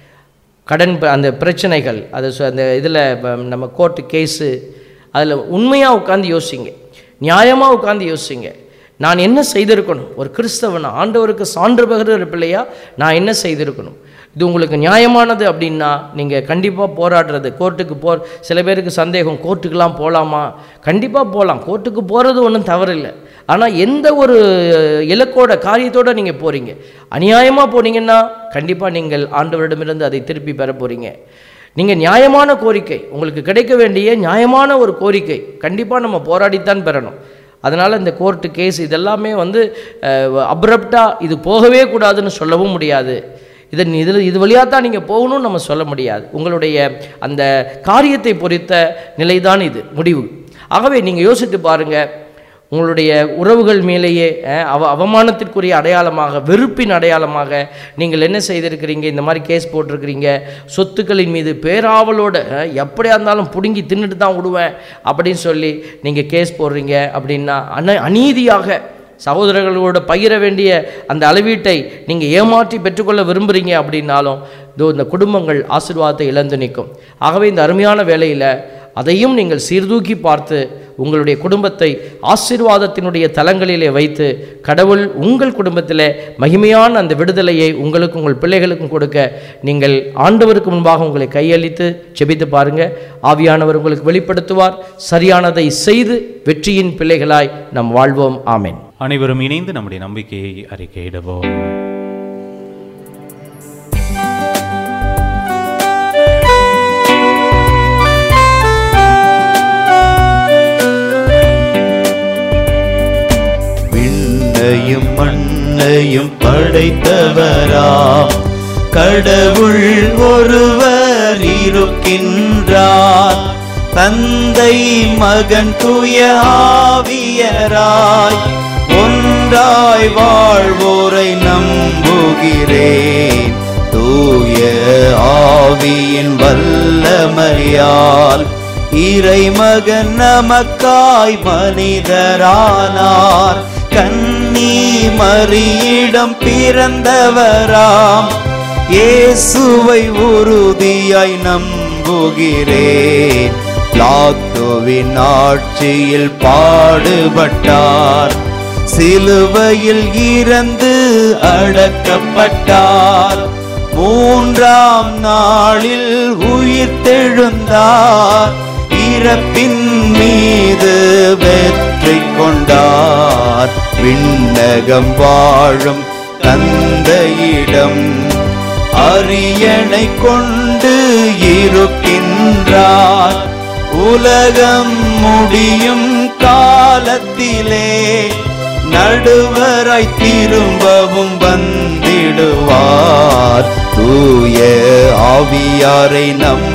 கடன் ப- அந்த பிரச்சனைகள் அது சொ- அந்த இதில் நம்ம கோர்ட்டு கேஸு அதில் உண்மையாக உட்காந்து யோசிங்க நியாயமாக உட்காந்து யோசிங்க நான் என்ன செய்திருக்கணும் ஒரு கிறிஸ்தவன் ஆண்டவருக்கு சான்று பகிர்கிற பிள்ளையா நான் என்ன செய்திருக்கணும் இது உங்களுக்கு நியாயமானது அப்படின்னா நீங்கள் கண்டிப்பாக போராடுறது கோர்ட்டுக்கு போ சில பேருக்கு சந்தேகம் கோர்ட்டுக்கெலாம் போகலாமா கண்டிப்பாக போகலாம் கோர்ட்டுக்கு போகிறது ஒன்றும் தவறில்லை ஆனால் எந்த ஒரு இலக்கோட காரியத்தோட நீங்கள் போகிறீங்க அநியாயமாக போனீங்கன்னா கண்டிப்பாக நீங்கள் ஆண்டவரிடமிருந்து அதை திருப்பி பெற போகிறீங்க நீங்கள் நியாயமான கோரிக்கை உங்களுக்கு கிடைக்க வேண்டிய நியாயமான ஒரு கோரிக்கை கண்டிப்பாக நம்ம போராடித்தான் பெறணும் அதனால் இந்த கோர்ட்டு கேஸ் இதெல்லாமே வந்து அப்ரப்டாக இது போகவே கூடாதுன்னு சொல்லவும் முடியாது இதன் இதில் இது வழியாக தான் நீங்கள் போகணும்னு நம்ம சொல்ல முடியாது உங்களுடைய அந்த காரியத்தை பொறுத்த நிலைதான் இது முடிவு ஆகவே நீங்கள் யோசித்து பாருங்கள் உங்களுடைய உறவுகள் மேலேயே அஹ், அவ அவமானத்திற்குரிய அடையாளமாக வெறுப்பின் அடையாளமாக நீங்கள் என்ன செய்திருக்கிறீங்க இந்த மாதிரி கேஸ் போட்டிருக்கிறீங்க சொத்துக்களின் மீது பேராவலோட அஹ், எப்படியா இருந்தாலும் பிடுங்கி தின்னுட்டு தான் விடுவேன் அப்படின்னு சொல்லி நீங்கள் கேஸ் போடுறீங்க அப்படின்னா அன அநீதியாக சகோதரர்களோட பகிர வேண்டிய அந்த அளவீட்டை நீங்கள் ஏமாற்றி பெற்றுக்கொள்ள விரும்புகிறீங்க அப்படின்னாலும் இதோ இந்த குடும்பங்கள் ஆசீர்வாதத்தை இழந்து நிற்கும் ஆகவே இந்த அருமையான வேளையில் அதையும் நீங்கள் சீர்தூக்கி பார்த்து உங்களுடைய குடும்பத்தை ஆசீர்வாதத்தினுடைய தலங்களிலே வைத்து கடவுள் உங்கள் குடும்பத்திலே மகிமையான அந்த விடுதலையை உங்களுக்கும் உங்கள் பிள்ளைகளுக்கும் கொடுக்க நீங்கள் ஆண்டவருக்கு முன்பாக உங்களை கையளித்து செபித்து பாருங்க ஆவியானவர் உங்களுக்கு வெளிப்படுத்துவார் சரியானதை செய்து வெற்றியின் பிள்ளைகளாய் நாம் வாழ்வோம் ஆமென் அனைவரும் இணைந்து நம்முடைய நம்பிக்கையை அறிக்கையிடுவோம் விண்ணையும் மண்ணையும் படைத்தவராம் கடவுள் ஒருவர் இருக்கின்றார் தந்தை மகன் துய ஆவியராய் ஒன்றாய் வாழ்வோரை நம்புகிறேன் தூய ஆவியின் வல்லமையால் இறைமகன் நமக்காய் மனிதரானார் கன்னி மரியிடம் பிறந்தவராம் இயேசுவை உறுதியாய் நம்புகிறேன் லாத்துவின் ஆட்சியில் பாடுபட்டார் சிலுவையில் இறந்து அடக்கப்பட்டார் மூன்றாம் நாளில் உயிர் தெழுந்தார் இறப்பின் மீது வெற்றி கொண்டார் விண்ணகம் வாழும் தந்தையிடம் அரியணை கொண்டு இருக்கின்றார் உலகம் முடியும் காலத்திலே நடுவராய் திரும்பவும் வந்திடுவார் தூய ஆவியாரை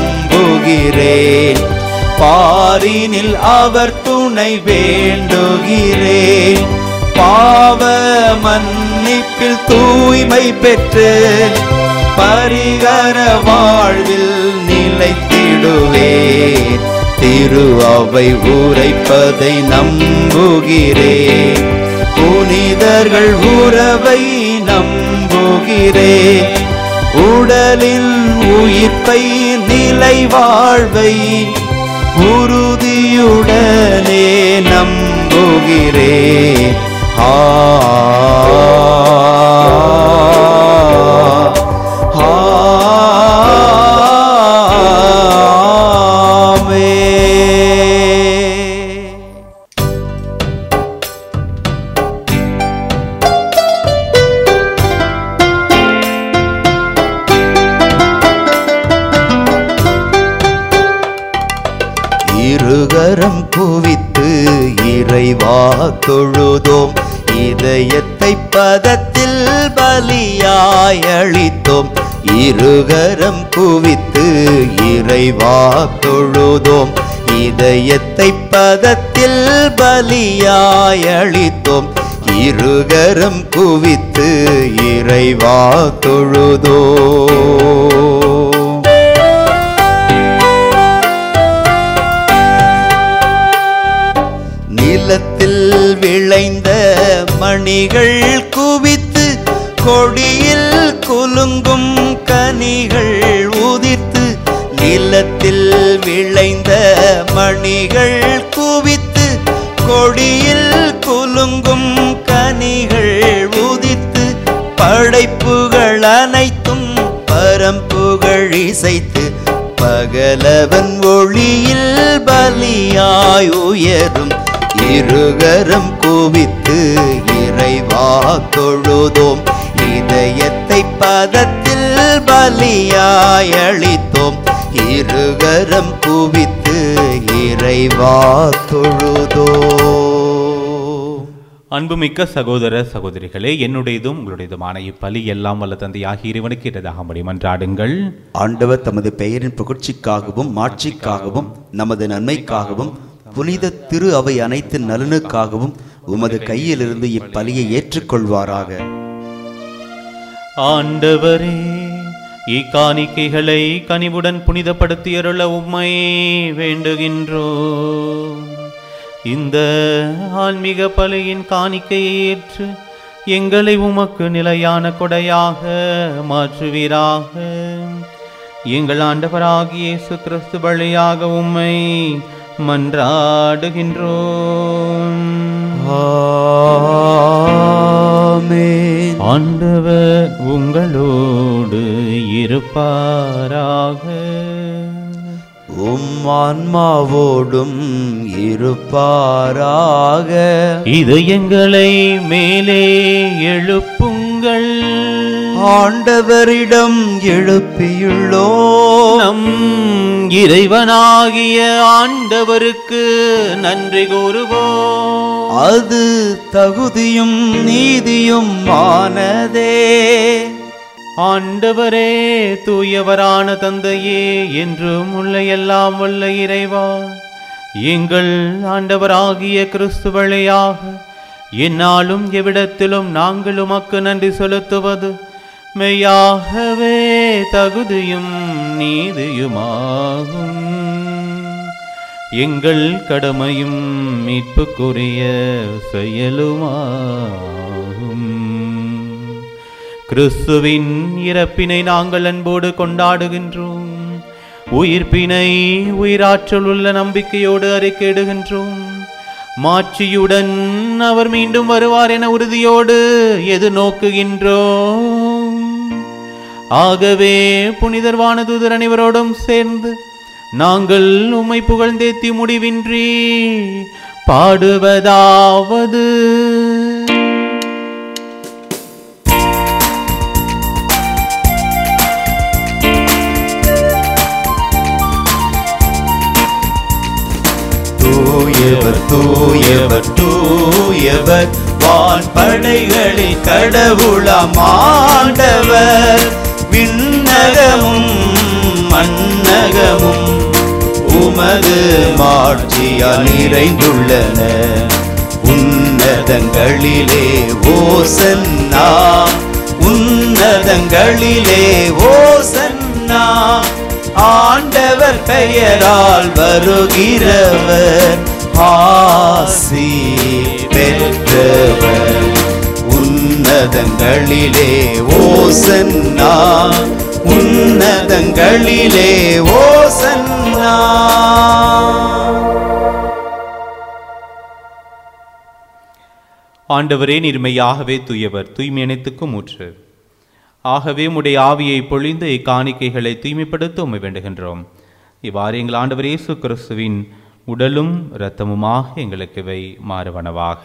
நம்புகிறேன் பாரினில் அவர் துணை வேண்டுகிறேன் பாவ மன்னிப்பில் தூய்மை பெற்று பரிகர வாழ்வில் நிலைத்திடுவேன் திரு அவை உரைப்பதை நம்புகிறேன் புனிதர்கள் உறவை நம்புகிறேன் உடலின் உயிர்ப்பை நிலை வாழ்வை உறுதியுடனே நம்புகிறேன் ஆ ஆமே இருகரம் குவித்து இறைவா தொழுதோம் இதயத்தை பதத்தில் பலியாய் அளித்தோம் இருகரம் குவித்து இறைவா தொழுதோம் இதயத்தை பதத்தில் பலியாய் அளித்தோம் இருகரம் குவித்து இறைவா தொழுதோம் நிலத்தில் விளைந்த மணிகள் குவித்து கொடியில் குலுங்கும் கனிகள் உதிர்த்து நிலத்தில் விளைந்த மணிகள் குவித்து கொடியில் குலுங்கும் படைப்புகள் அனைத்தும் பரம்புகழ் இசைத்து பகலவன் ஒளியில் பலியாய் உயரும் இருகரம் குவித்து இறைவா தொழுதோம் இதயத்தை பதத்தில் பலியாய் அளித்தோம் இருகரம் குவித்து இறைவா தொழுதோம் அன்புமிக்க சகோதர சகோதரிகளே என்னுடையதும் உங்களுடையதுமான இப்பலி எல்லாம் வல்ல தந்தையாகிய இறைவனுக்கு இடதாகம்படி மன்றாடுங்கள் ஆண்டவர் தமது பெயரின் புகழ்ச்சிக்காகவும் மாட்சிக்காகவும் நமது நன்மைக்காகவும் புனித திரு அவை அனைத்து நலனுக்காகவும் உமது கையிலிருந்து இப்பலியை ஏற்றுக்கொள்வாராக ஆண்டவரே இக்காணிக்கைகளை கனிவுடன் புனிதப்படுத்தியருள உம்மை வேண்டுகின்றோம் இந்த ஆன்மீக பலியின் காணிக்கையை ஏற்று எங்களை உமக்கு நிலையான கொடையாக மாற்றுவீராக எங்கள் ஆண்டவராகிய இயேசு கிறிஸ்து வழியாக உம்மை மன்றாடுகின்றோம் ஆமென். ஆண்டவர் உங்களோடு இருப்பாராக உம் ஆன்மாவோடும் இருப்பாராக இதயங்களை மேலே எழுப்புங்கள் ஆண்டவரிடம் எழுப்பியுள்ளோ நம் இறைவனாகிய ஆண்டவருக்கு நன்றி கூறுவோம் அது தகுதியும் நீதியும் ஆனதே ஆண்டவரே தூயவரான தந்தையே என்றும் உள்ள எல்லாம் வல்ல இறைவா எங்கள் ஆண்டவராகிய கிறிஸ்து வழியாக என்னாலும் எவ்விடத்திலும் நாங்கள் உமக்கு நன்றி செலுத்துவது மெய்யாகவே தகுதியும் நீதியுமாகும் எங்கள் கடமையும் மீட்புக்குரிய செயலுமாகும் கிறிஸ்துவின் இறப்பினை நாங்கள் அன்போடு கொண்டாடுகின்றோம் உயிர்ப்பினை உயிராற்றல் உள்ள நம்பிக்கையோடு அறிக்கையிடுகின்றோம் மாட்சியுடன் அவர் மீண்டும் வருவார் என உறுதியோடு எது நோக்குகின்றோம் ஆகவே புனிதர் வானதூதர் அனைவரோடும் சேர்ந்து நாங்கள் உம்மை புகழ்ந்தேத்தி முடிவின்றி பாடுவதாவது தூயவர் தூயவர் தூயவர் வான் படைகளில் கடவுளாம் ஆண்டவர் விண்ணகமும் மன்னகமும் உமது மாட்சியால் நிறைந்துள்ளன உன்னதங்களிலே ஓசன்னா உன்னதங்களிலே ஓசன்னா ஆண்டவர் பெயரால் வருகிறவர் ஆசி பெற்றவர் உன்னதங்களிலே ஓசன்னா உன்னதங்களிலே ஓசன்னா ஆண்டவரே நீர்மையாகவே தூயவர் தூய்மை அனைத்துக்கும் ஊற்று ஆகவே உம்முடைய ஆவியை பொழிந்து இக்காணிக்கைகளை தூய்மைப்படுத்த உம்மை வேண்டுகின்றோம் இவ்வாறு எங்கள் ஆண்டவர் இயேசு கிறிஸ்துவின் உடலும் இரத்தமுமாக எங்களுக்கு இவை மாறுவனவாக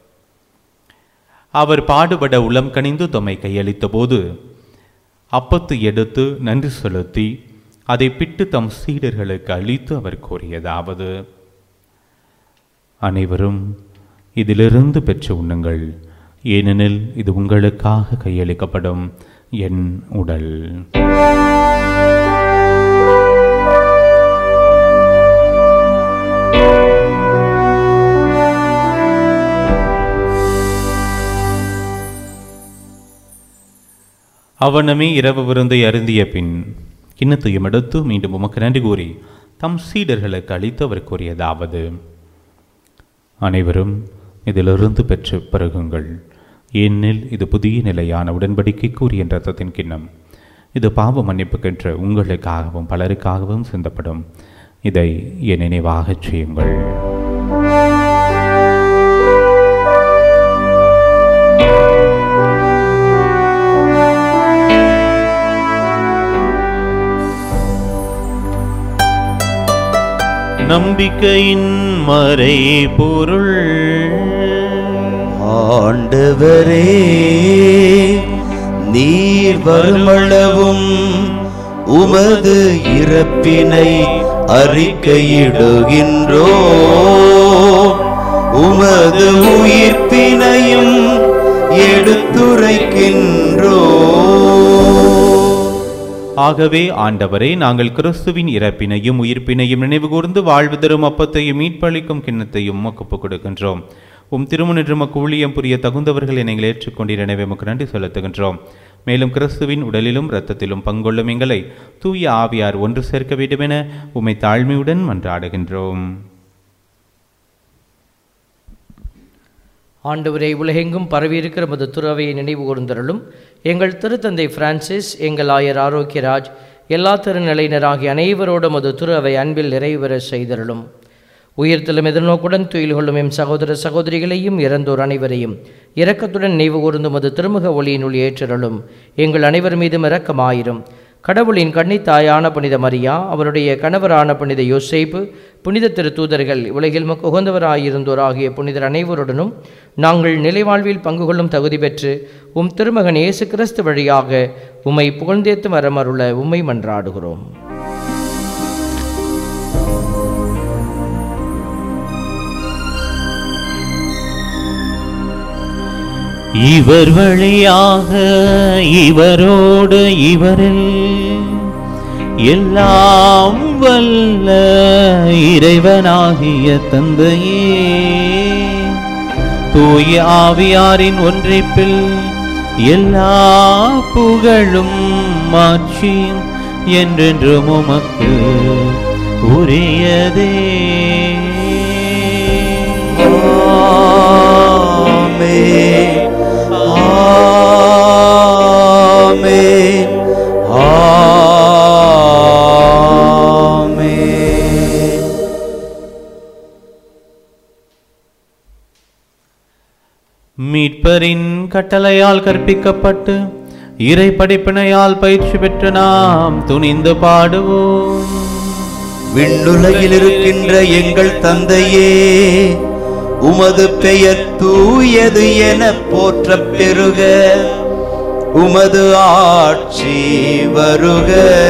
அவர் பாடுபட உளம் கனிந்து தம்மை கையளித்த போது அப்பத்து எடுத்து நன்றி செலுத்தி அதை பிட்டு தம் சீடர்களுக்கு அளித்து அவர் கூறியதாவது அனைவரும் இதிலிருந்து பெற்று உண்ணுங்கள் ஏனெனில் இது உங்களுக்காக கையளிக்கப்படும் என் உடல் அவனமே இரவு விருந்தை அருந்திய பின் கிண்ணத்தையும் எடுத்து மீண்டும் உமக்கு நன்றி கூறி தம் சீடர்களுக்கு அளித்து அவர் கூறியதாவது அனைவரும் இதிலிருந்து பெற்று பருகுங்கள் ஏனெனில் இது புதிய நிலையான உடன்படிக்கைக்குரிய ரத்தத்தின் கிண்ணம் இது பாவ மன்னிப்புக்கென்று உங்களுக்காகவும் பலருக்காகவும் சிந்தப்படும் இதை என் நினைவாகச் செய்யுங்கள் நம்பிக்கையின் மறை பொருள் ஆண்டவரே நீர் வருமளவும் உமது இறப்பினை அறிக்கையிடுகின்றோ உமது உயிர்ப்பினையும் எடுத்துரைக்கின்றோ ஆகவே ஆண்டவரே நாங்கள் கிறிஸ்துவின் இறப்பினையும் உயிர்ப்பினையும் நினைவு கூர்ந்து வாழ்வு தரும் அப்பத்தையும் மீட்பளிக்கும் கிண்ணத்தையும் உமக்கு கொடுக்கின்றோம் உம் திருமண மக்கு ஊழியம் புரிய தகுந்தவர்கள் எங்களை ஏற்றுக்கொண்டீர் எனவே உமக்கு நன்றி செலுத்துகின்றோம் மேலும் கிறிஸ்துவின் உடலிலும் இரத்தத்திலும் பங்கொள்ளும் எங்களை தூய ஆவியார் ஒன்று சேர்க்க வேண்டுமென உம்மை தாழ்மையுடன் மன்றாடுகின்றோம் ஆண்டவரே உலகெங்கும் பரவியிருக்கிற மது துறவையை நினைவு கூர்ந்தருளும் எங்கள் திருத்தந்தை பிரான்சிஸ் எங்கள் ஆயர் ஆரோக்கியராஜ் எல்லா திருநிலையினராகிய அனைவரோடும் மது துறவை அன்பில் நிறைவேற செய்தருளும் உயிர்த்தலும் எதிர்நோக்குடன் துயில் கொள்ளும் எம் சகோதர சகோதரிகளையும் இறந்தோர் அனைவரையும் இரக்கத்துடன் நினைவு கூர்ந்து மது திருமுக ஒளியினுள் ஏற்றருளும் எங்கள் அனைவர் மீதும் இரக்கமாயிரும் கடவுளின் கன்னித்தாயான புனித மரியா அவருடைய கணவரான புனித யோசேப்பு புனித திரு தூதர்கள் உலகில் மக்கு உகந்தவராயிருந்தோர் ஆகிய புனிதர் அனைவருடனும் நாங்கள் நிலைவாழ்வில் பங்கு கொள்ளும் தகுதி பெற்று உம் திருமகன் இயேசு கிறிஸ்து வழியாக உம்மை புகழ்ந்தேத்து வரமருள உம்மை மன்றாடுகிறோம் இவர் வழியாக இவரோடு இவரில் எல்லாம் வல்ல இறைவனாகிய தந்தையே தூய ஆவியாரின் ஒன்றிப்பில் எல்லா புகழும் மாட்சியும் என்றென்றும் உமக்கு உரியதே ஆமென் ஆமென் ஆமென் மீட்பரின் கட்டளையால் கற்பிக்கப்பட்டு இறை படிப்பினையால் பயிற்சி பெற்ற நாம் துணிந்து பாடுவோம் விண்ணுலகில் இருக்கின்ற எங்கள் தந்தையே உமது பெயர் தூயது என போற்றப் பெறுக உமது ஆட்சி வருக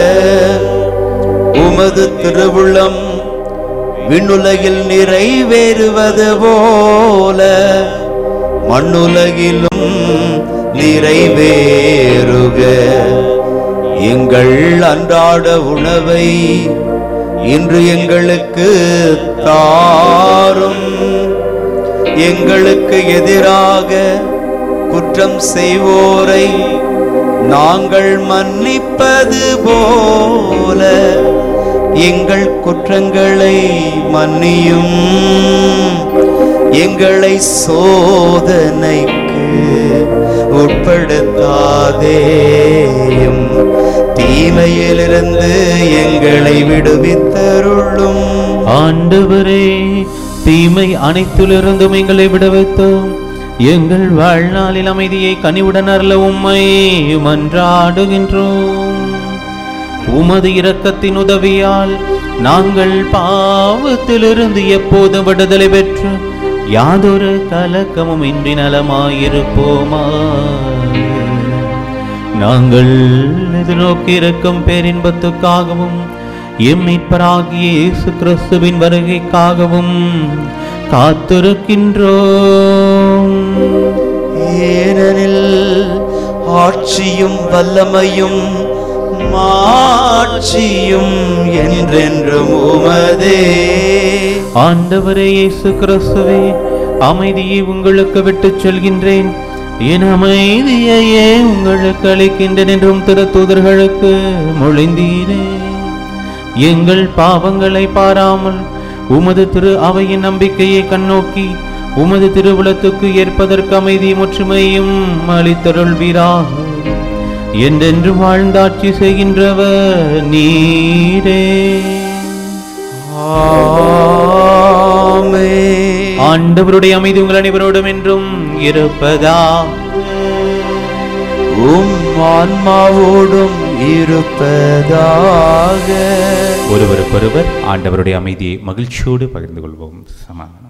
உமது திருவுளம் விண்ணுலகில் நிறைவேறுவது போல மண்ணுலகிலும் நிறைவேறுக எங்கள் அன்றாட உணவை இன்று எங்களுக்கு தாரும் எங்களுக்கு எதிராக குற்றம் செய்வோரை நாங்கள் மன்னிப்பது போல எங்கள் குற்றங்களை மன்னியும் எங்களை சோதனைக்கு உட்படுத்தாதேயும் தீமையிலிருந்து எங்களை விடுவித்தருளும் ஆண்டவரே தீமை அனைத்திலிருந்தும் எங்களை விடுவித்தோம் எங்கள் வாழ்நாளில் அமைதியை கனிவுடன் அருள உம்மை மன்றாடுகின்றோம் உமது இரக்கத்தின் உதவியால் நாங்கள் பாவத்திலிருந்து எப்போது விடுதலை பெற்று யாதொரு கலக்கமும் இன்றி நலமாயிருப்போமா நாங்கள் எதிர்நோக்கி இருக்கும் பேரின்பத்துக்காகவும் எம் மீட்பராகிய இயேசு கிறிஸ்துவின் வருகைக்காகவும் காத்திருக்கின்றோம் ஏனெனில் ஆட்சியும் வல்லமையும் மாட்சியும் என்றென்றும் உமதே ஆண்டவரே இயேசு கிறிஸ்துவே அமைதியை உங்களுக்கு விட்டுச் செல்கின்றேன் என் அமைதியையே உங்களுக்கு அளிக்கின்றேன் என்றும் திருத்தூதர்களுக்கு மொழிந்தீரே எங்கள் பாவங்களை பாராமல் உமது திரு அவையின் நம்பிக்கையை கண்ணோக்கி உமது திருவுளத்துக்கு ஏற்பதற்கு அமைதி முற்றுமையும் அளித்தருள்வீராக என்றென்று வாழ்ந்தாட்சி செய்கின்றவர் நீரே ஆமென். ஆண்டவருடைய அமைதி உங்கள் அனைவரோடும் என்றும் இருப்பதா உம் ஆன்மாவோடும் இருப்பதாக ஒருவருக்கொருவர் ஆண்டவருடைய அமைதியை மகிழ்ச்சியோடு பகிர்ந்து கொள்வோம் சமாதானம்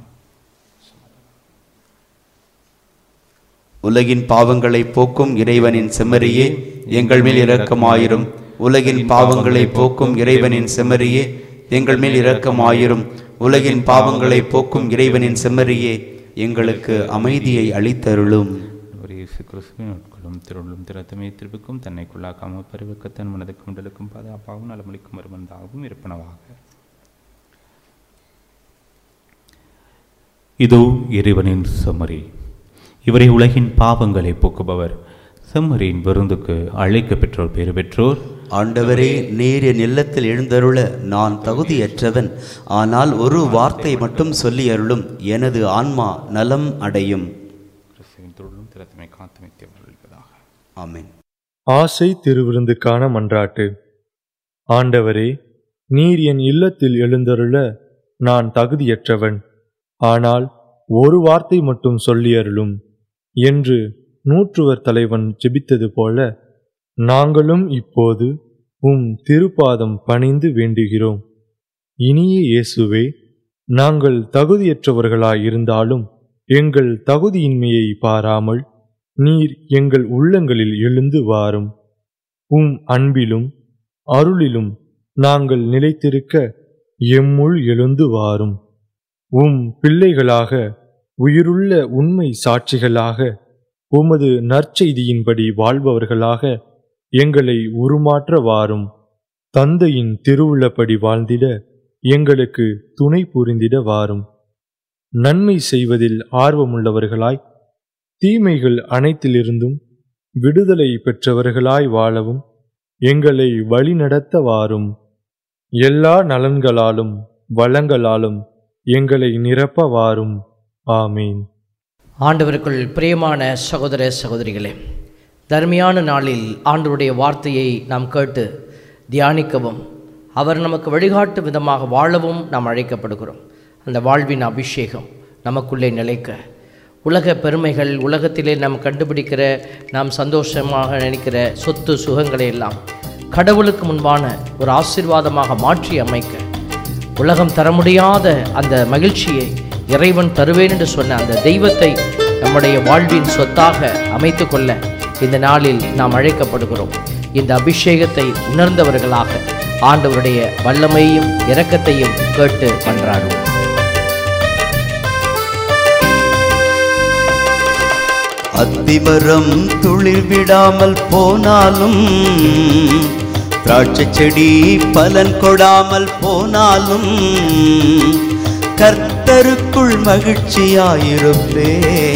உலகின் பாவங்களை போக்கும் இறைவனின் செம்மறியே எங்கள் மேல் இரக்கமாயிரும் உலகின் பாவங்களை போக்கும் இறைவனின் செம்மறியே எங்கள் மேல் இரக்கமாயிரும் உலகின் பாவங்களை போக்கும் இறைவனின் செம்மறியே எங்களுக்கு அமைதியை அளித்தருளும் ஒரு இயேசு கிறிஸ்துவின் உட்கொள்ளும் திருளும் திறத்தமே திருப்புக்கும் தன்னைக்குள்ளாக்காமல் பரிவுக்கத்தன் மனதுக்கும் உடலுக்கும் பாதுகாப்பாகவும் நலமளிக்கும் மருமந்தாகவும் இருப்பனவாக இதோ இறைவனின் செம்மறி இவரை உலகின் பாவங்களை போக்குபவர் செம்மறியின் விருந்துக்கு அழைக்க பெற்றோர் பேறு பெற்றோர் ஆண்டவரே நீர் என் இல்லத்தில் எழுந்தருள நான் தகுதியற்றவன் ஆனால் ஒரு வார்த்தை மட்டும் சொல்லி அருளும் எனது ஆன்மா நலம் அடையும் கிறிஸ்துவின் திருளும் திறத்தமை காத்தமைத்து வருவதாக ஆமென் ஆசை திருவிருந்துக்கான மன்றாட்டு ஆண்டவரே நீர் என் இல்லத்தில் எழுந்தருள நான் தகுதியற்றவன் ஆனால் ஒரு வார்த்தை மட்டும் சொல்லி அருளும் என்று நூற்றுவர் தலைவன் ஜெபித்தது போல நாங்களும் இப்போது உம் திருப்பாதம் பணிந்து வேண்டுகிறோம் இனிய இயேசுவே நாங்கள் தகுதியற்றவர்களாயிருந்தாலும் எங்கள் தகுதியின்மையை பாராமல் நீர் எங்கள் உள்ளங்களில் எழுந்து வாரும் உம் அன்பிலும் அருளிலும் நாங்கள் நிலைத்திருக்க எம்முள் எழுந்து வாரும் உம் பிள்ளைகளாக உயிருள்ள உண்மை சாட்சிகளாக உமது நற்செய்தியின்படி வாழ்பவர்களாக எங்களை உருமாற்ற வாரும் தந்தையின் திருவுள்ளப்படி வாழ்ந்திட எங்களுக்கு துணை புரிந்திட வாரும் நன்மை செய்வதில் ஆர்வமுள்ளவர்களாய் தீமைகள் அனைத்திலிருந்தும் விடுதலை பெற்றவர்களாய் வாழவும் எங்களை வழிநடத்த வாரும் எல்லா நலன்களாலும் வளங்களாலும் எங்களை நிரப்ப வாரும் ஆமீன் ஆண்டவருக்குள் பிரியமான சகோதர சகோதரிகளே தர்மியான நாளில் ஆண்டவருடைய வார்த்தையை நாம் கேட்டு தியானிக்கவும் அவர் நமக்கு வழிகாட்டு விதமாக வாழவும் நாம் அழைக்கப்படுகிறோம் அந்த வாழ்வின் அபிஷேகம் நமக்குள்ளே நிலைக்க உலக பெருமைகள் உலகத்திலே நாம் கண்டுபிடிக்கிற நாம் சந்தோஷமாக நினைக்கிற சொத்து சுகங்களை எல்லாம் கடவுளுக்கு முன்பான ஒரு ஆசீர்வாதமாக மாற்றி அமைக்க உலகம் தர முடியாத அந்த மகிழ்ச்சியை இறைவன் தருவேன் என்று சொன்ன அந்த தெய்வத்தை நம்முடைய வாழ்வின் சொத்தாக அமைத்து கொள்ள இந்த நாளில் நாம் அழைக்கப்படுகிறோம் இந்த அபிஷேகத்தை உணர்ந்தவர்களாக ஆண்டவருடைய வல்லமையும் இரக்கத்தையும் கேட்டு மன்றாடுவோம் அத்திமரம் துளிர் விடாமல் போனாலும் திராட்சை செடி பலன் கொடாமல் போனாலும் கர்த்தருக்குள் மகிழ்ச்சியாயிருப்பே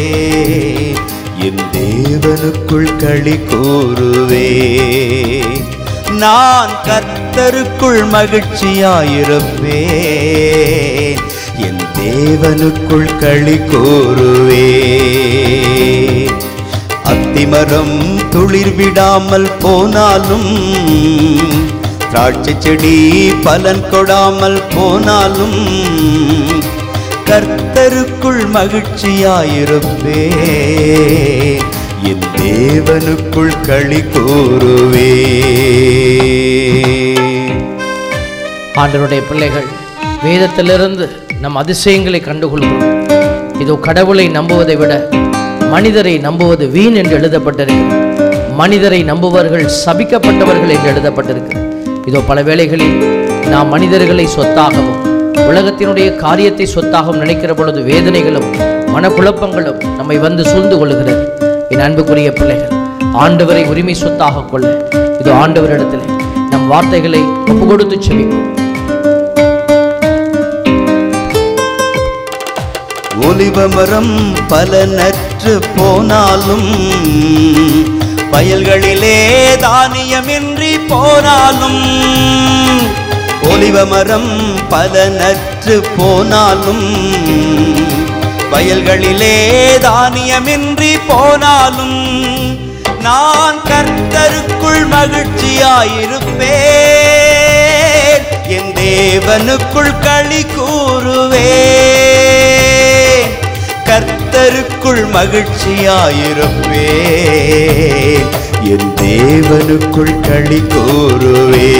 என் தேவனுக்குள் களி கூறுவே நான் கர்த்தருக்குள் மகிழ்ச்சியாயிருப்பே என் தேவனுக்குள் களி கூறுவே அத்திமரம் துளிர் விடாமல் போனாலும் திராட்சை செடி பலன் கொடாமல் போனாலும் கர்த்தருக்குள் மகிழ்ச்சியாயிருப்பே என் தேவனுக்குள் களி கூறுவே ஆண்டவருடைய பிள்ளைகள் வேதத்திலிருந்து நம் அதிசயங்களை கண்டுகொள்கிறோம் இதோ கடவுளை நம்புவதை விட மனிதரை நம்புவது வீண் என்று எழுதப்பட்டிருக்கிறது மனிதரை நம்புவர்கள் சபிக்கப்பட்டவர்கள் என்று எழுதப்பட்டிருக்கிறது இதோ பல வேளைகளில் நாம் மனிதர்களை சொத்தாகவும் உலகத்தினுடைய காரியத்தை சொத்தாகவும் நினைக்கிற பொழுது வேதனைகளும் மனக்குழப்பங்களும் நம்மை வந்து சூழ்ந்து கொள்கிறது என் அன்புக்குரிய பிள்ளைகள் ஆண்டவரை உரிமை சொத்தாக கொள்ள இதோ ஆண்டவரிடத்தில் நம் வார்த்தைகளை ஒப்பு கொடுத்து செவிப்போம் ஒலிவமரம் பலனற்று போனாலும் வயல்களிலே தானியமின்றி போனாலும் ஒலிவமரம் பலனற்று போனாலும் வயல்களிலே தானியமின்றி போனாலும் நான் கர்த்தருக்குள் மகிழ்ச்சியாயிருப்பேன் என் தேவனுக்குள் களி கூறுவேன் கர்த்தருக்குள் மகிழ்ச்சியாயிருப்பேன் என் தேவனுக்குள் களி கூறுவே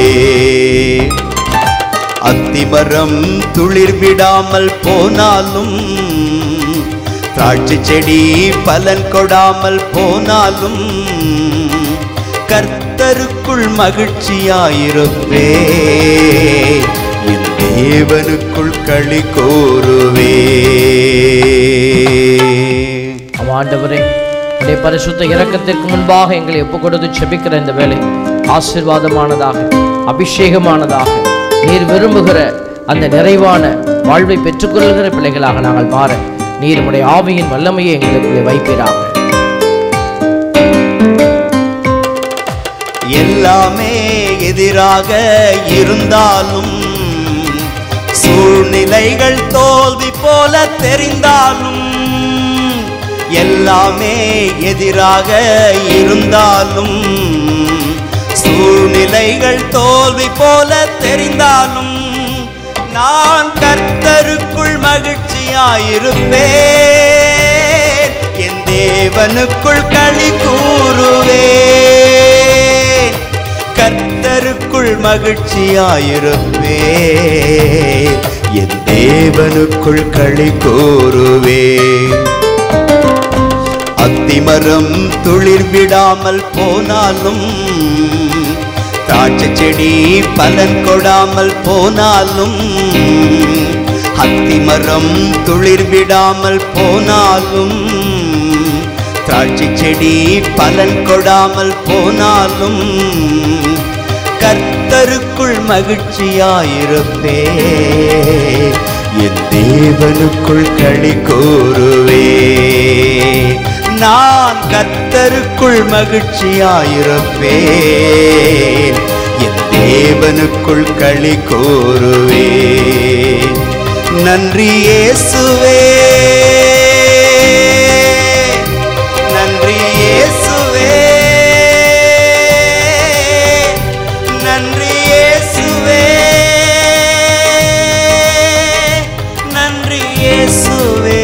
அத்திமரம் துளிர் விடாமல் போனாலும் திராட்சை செடி பலன் கொடாமல் போனாலும் கர்த்தருக்குள் மகிழ்ச்சியாயிருப்பே என் தேவனுக்குள் களி கூறுவே ஆம் ஆண்டவரே உடைய பரிசுத்த இரக்கத்திற்கு முன்பாக எங்களை ஒப்புக் கொடுத்து செபிக்கிற இந்த வேலை ஆசீர்வாதமானதாக அபிஷேகமானதாக நீர் விரும்புகிற அந்த நிறைவான வாழ்வை பெற்றுக்கொள்கிற பிள்ளைகளாக நாங்கள் மாற நீர் உடைய ஆவியின் வல்லமையை எங்களுக்கு வைப்பீராக எல்லாமே எதிராக இருந்தாலும் சூழ்நிலைகள் தோல்வி போல தெரிந்தாலும் எல்லாமே எதிராக இருந்தாலும் சூழ்நிலைகள் தோல்வி போல தெரிந்தாலும் நான் கர்த்தருக்குள் மகிழ்ச்சியாயிருப்பேன் என் தேவனுக்குள் களி கூறுவேன் கர்த்தருக்குள் மகிழ்ச்சியாயிருப்பேன் என் தேவனுக்குள் களி கூறுவேன் அத்திமரம் துளிர் விடாமல் போனாலும் திராட்சை செடி பலன் கொடாமல் போனாலும் அத்திமரம் துளிர் விடாமல் போனாலும் திராட்சை செடி பலன் கொடாமல் போனாலும் கர்த்தருக்குள் மகிழ்ச்சியாயிருப்பே என் தேவனுக்குள் களி கூறுவே நான் கர்த்தருக்குள் மகிழ்ச்சியாயிருப்பேன் என் தேவனுக்குள் களி கூறுவேன் நன்றி இயேசுவே நன்றி இயேசுவே நன்றி இயேசுவே நன்றி இயேசுவே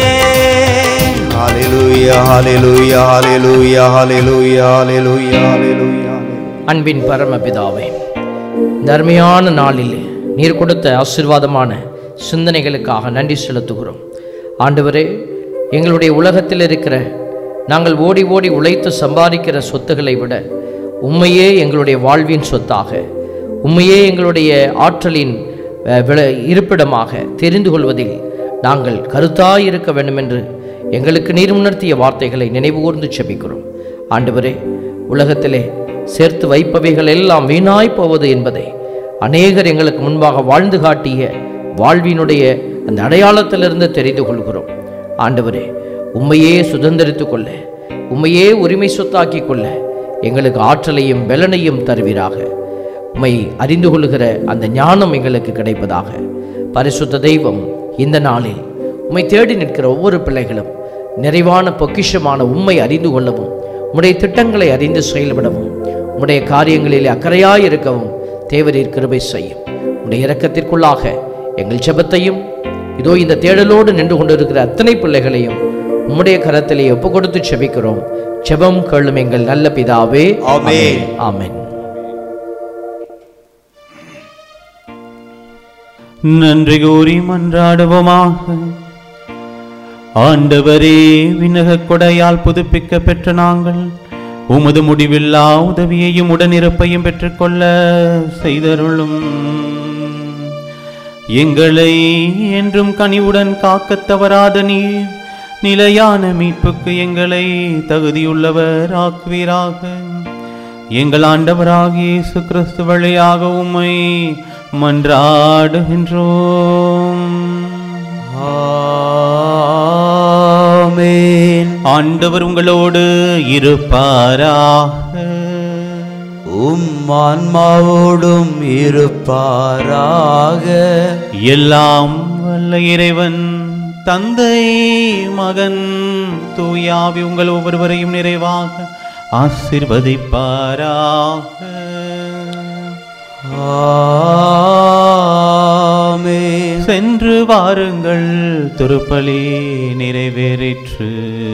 ஹalleluya ஹalleluya ஹalleluya ஹalleluya ஹalleluya ஹalleluya அன்பின் பரமபிதாவே இந்த அருமையான நாளில் நீர் கொடுத்த ஆசீர்வாதமான சிந்தனைகளுக்காக நன்றி செலுத்துகிறோம் ஆண்டவரே எங்களுடைய உலகத்தில் இருக்கிற நாங்கள் ஓடி ஓடி உழைத்து சம்பாதிக்கிற சொத்துக்களை விட உண்மையே எங்களுடைய வாழ்வின் சொத்தாக உண்மையே எங்களுடைய ஆற்றலின் அஹ், விள- இருப்பிடமாக தெரிந்து கொள்வதில் நாங்கள் கருத்தாய் இருக்க வேண்டும் என்று எங்களுக்கு நீர் உணர்த்திய வார்த்தைகளை நினைவுகூர்ந்து செபிக்கிறோம் ஆண்டவரே உலகத்திலே சேர்த்து வைப்பவைகள் எல்லாம் வீணாய் போவது என்பதை அநேகர் எங்களுக்கு முன்பாக வாழ்ந்து காட்டிய வாழ்வினுடைய அந்த அடையாளத்திலிருந்து தெரிந்து கொள்கிறோம் ஆண்டவரே உண்மையே சுதந்திரித்துக் கொள்ள உண்மையே உரிமை சொத்தாக்கிக் கொள்ள எங்களுக்கு ஆற்றலையும் பலனையும் தருவீராக உம்மை அறிந்து கொள்ளுகிற அந்த ஞானம் எங்களுக்கு கிடைப்பதாக பரிசுத்த தெய்வம் இந்த நாளில் உம்மை தேடி நிற்கிற ஒவ்வொரு பிள்ளைகளும் நிறைவான பொக்கிஷமான உண்மை அறிந்து கொள்ளவும் உம்முடைய திட்டங்களை அறிந்து செயல்படவும் உம்முடைய காரியங்களிலே அக்கறையாய் இருக்கவும் தேவரீர் கிருபை செய்யும் உம்முடைய இரக்கத்திற்குள்ளாக எங்கள் ஜெபத்தையும் இதோ இந்த தேடலோடு நின்று கொண்டிருக்கிற அத்தனை பிள்ளைகளையும் உம்முடைய கரத்திலே ஒப்பு கொடுத்து செபிக்கிறோம் ஜெபம் கேளும் எங்கள் நல்ல பிதாவே ஆமென். ஆமென் நன்றி கூறி மன்றாடுவோமாக ஆண்டவரே விண்ணகக் கொடையால் புதுப்பிக்க பெற்ற நாங்கள் உமது முடிவில்லா உதவியையும் உடனிருப்பையும் பெற்றுக்கொள்ள செய்தருளும் எங்களை என்றும் கனிவுடன் காக்கத் தவறாத நீர் நிலையான மீட்புக்கு எங்களை தகுதியுள்ளவர் ஆக்குவீராக எங்கள் ஆண்டவராகிய இயேசு கிறிஸ்து வழியாக உம்மை மன்றாடுகின்றோம் ஆமென் ஆண்டவர் உங்களோடு இருப்பாராக உம் ஆன்மாவோடும் இருப்பாராக எல்லாம் வல்ல இறைவன் தந்தை மகன் தூயாவி உங்கள் ஒவ்வொருவரையும் நிறைவாக ஆசிர்வதிப்பாராக ஆமென் சென்று வாருங்கள் திருப்பலி நிறைவேறிற்று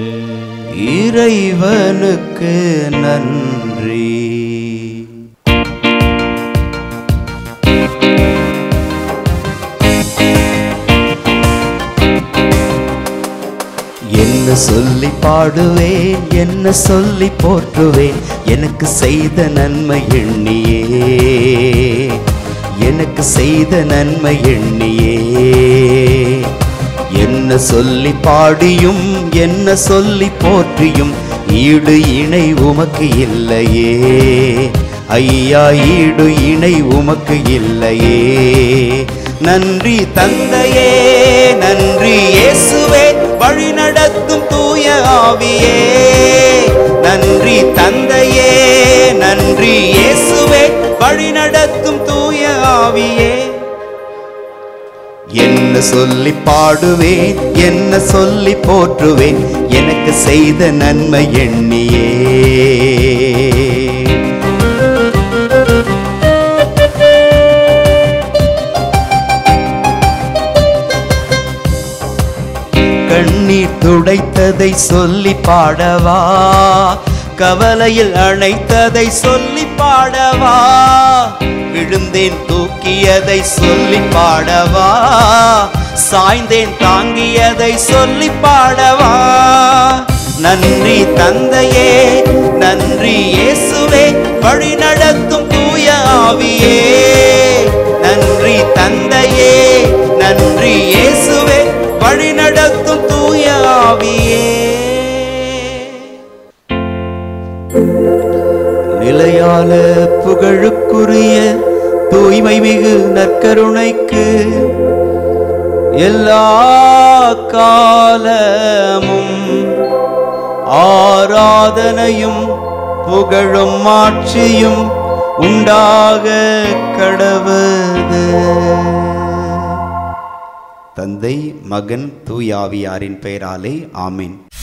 இறைவனுக்கு நன்றி என்ன சொல்லி பாடுவேன் என்ன சொல்லி போற்றுவேன் எனக்கு செய்த நன்மை எண்ணியே எனக்கு செய்த நன்மை எண்ணியே என்ன சொல்லி பாடியும் என்ன சொல்லி போற்றியும் ஈடு இணை உமக்கு இல்லையே ஐயா ஈடு இணை உமக்கு இல்லையே நன்றி தந்தையே நன்றி இயேசுவே வழி நடத்தும் தூய ஆவியே நன்றி தந்தையே நன்றி இயேசுவே வழி நடத்தும் தூய ஆவியே என்ன சொல்லி பாடுவேன் என்ன சொல்லி போற்றுவேன் எனக்கு செய்த நன்மை எண்ணியே கண்ணீர் துடைத்ததை சொல்லி பாடவா கவலையில் அணைத்ததை சொல்லி பாடவா விழுந்தேன் தூக்கியதை சொல்லி பாடவா சாய்ந்தேன் தாங்கியதை சொல்லி பாடவா நன்றி தந்தையே நன்றி இயேசுவே வழி நடத்தும் தூய ஆவியே நன்றி தந்தையே நன்றி இயேசுவே வழி நடத்தும் தூய ஆவியே நிலையான புகழுக்குரிய தூய்மை மிகு நற்கருணைக்கு எல்லா காலமும் ஆராதனையும் புகழும் ஆட்சியும் உண்டாக கடவுது தந்தை மகன் தூயாவியாரின் பெயராலே ஆமீன்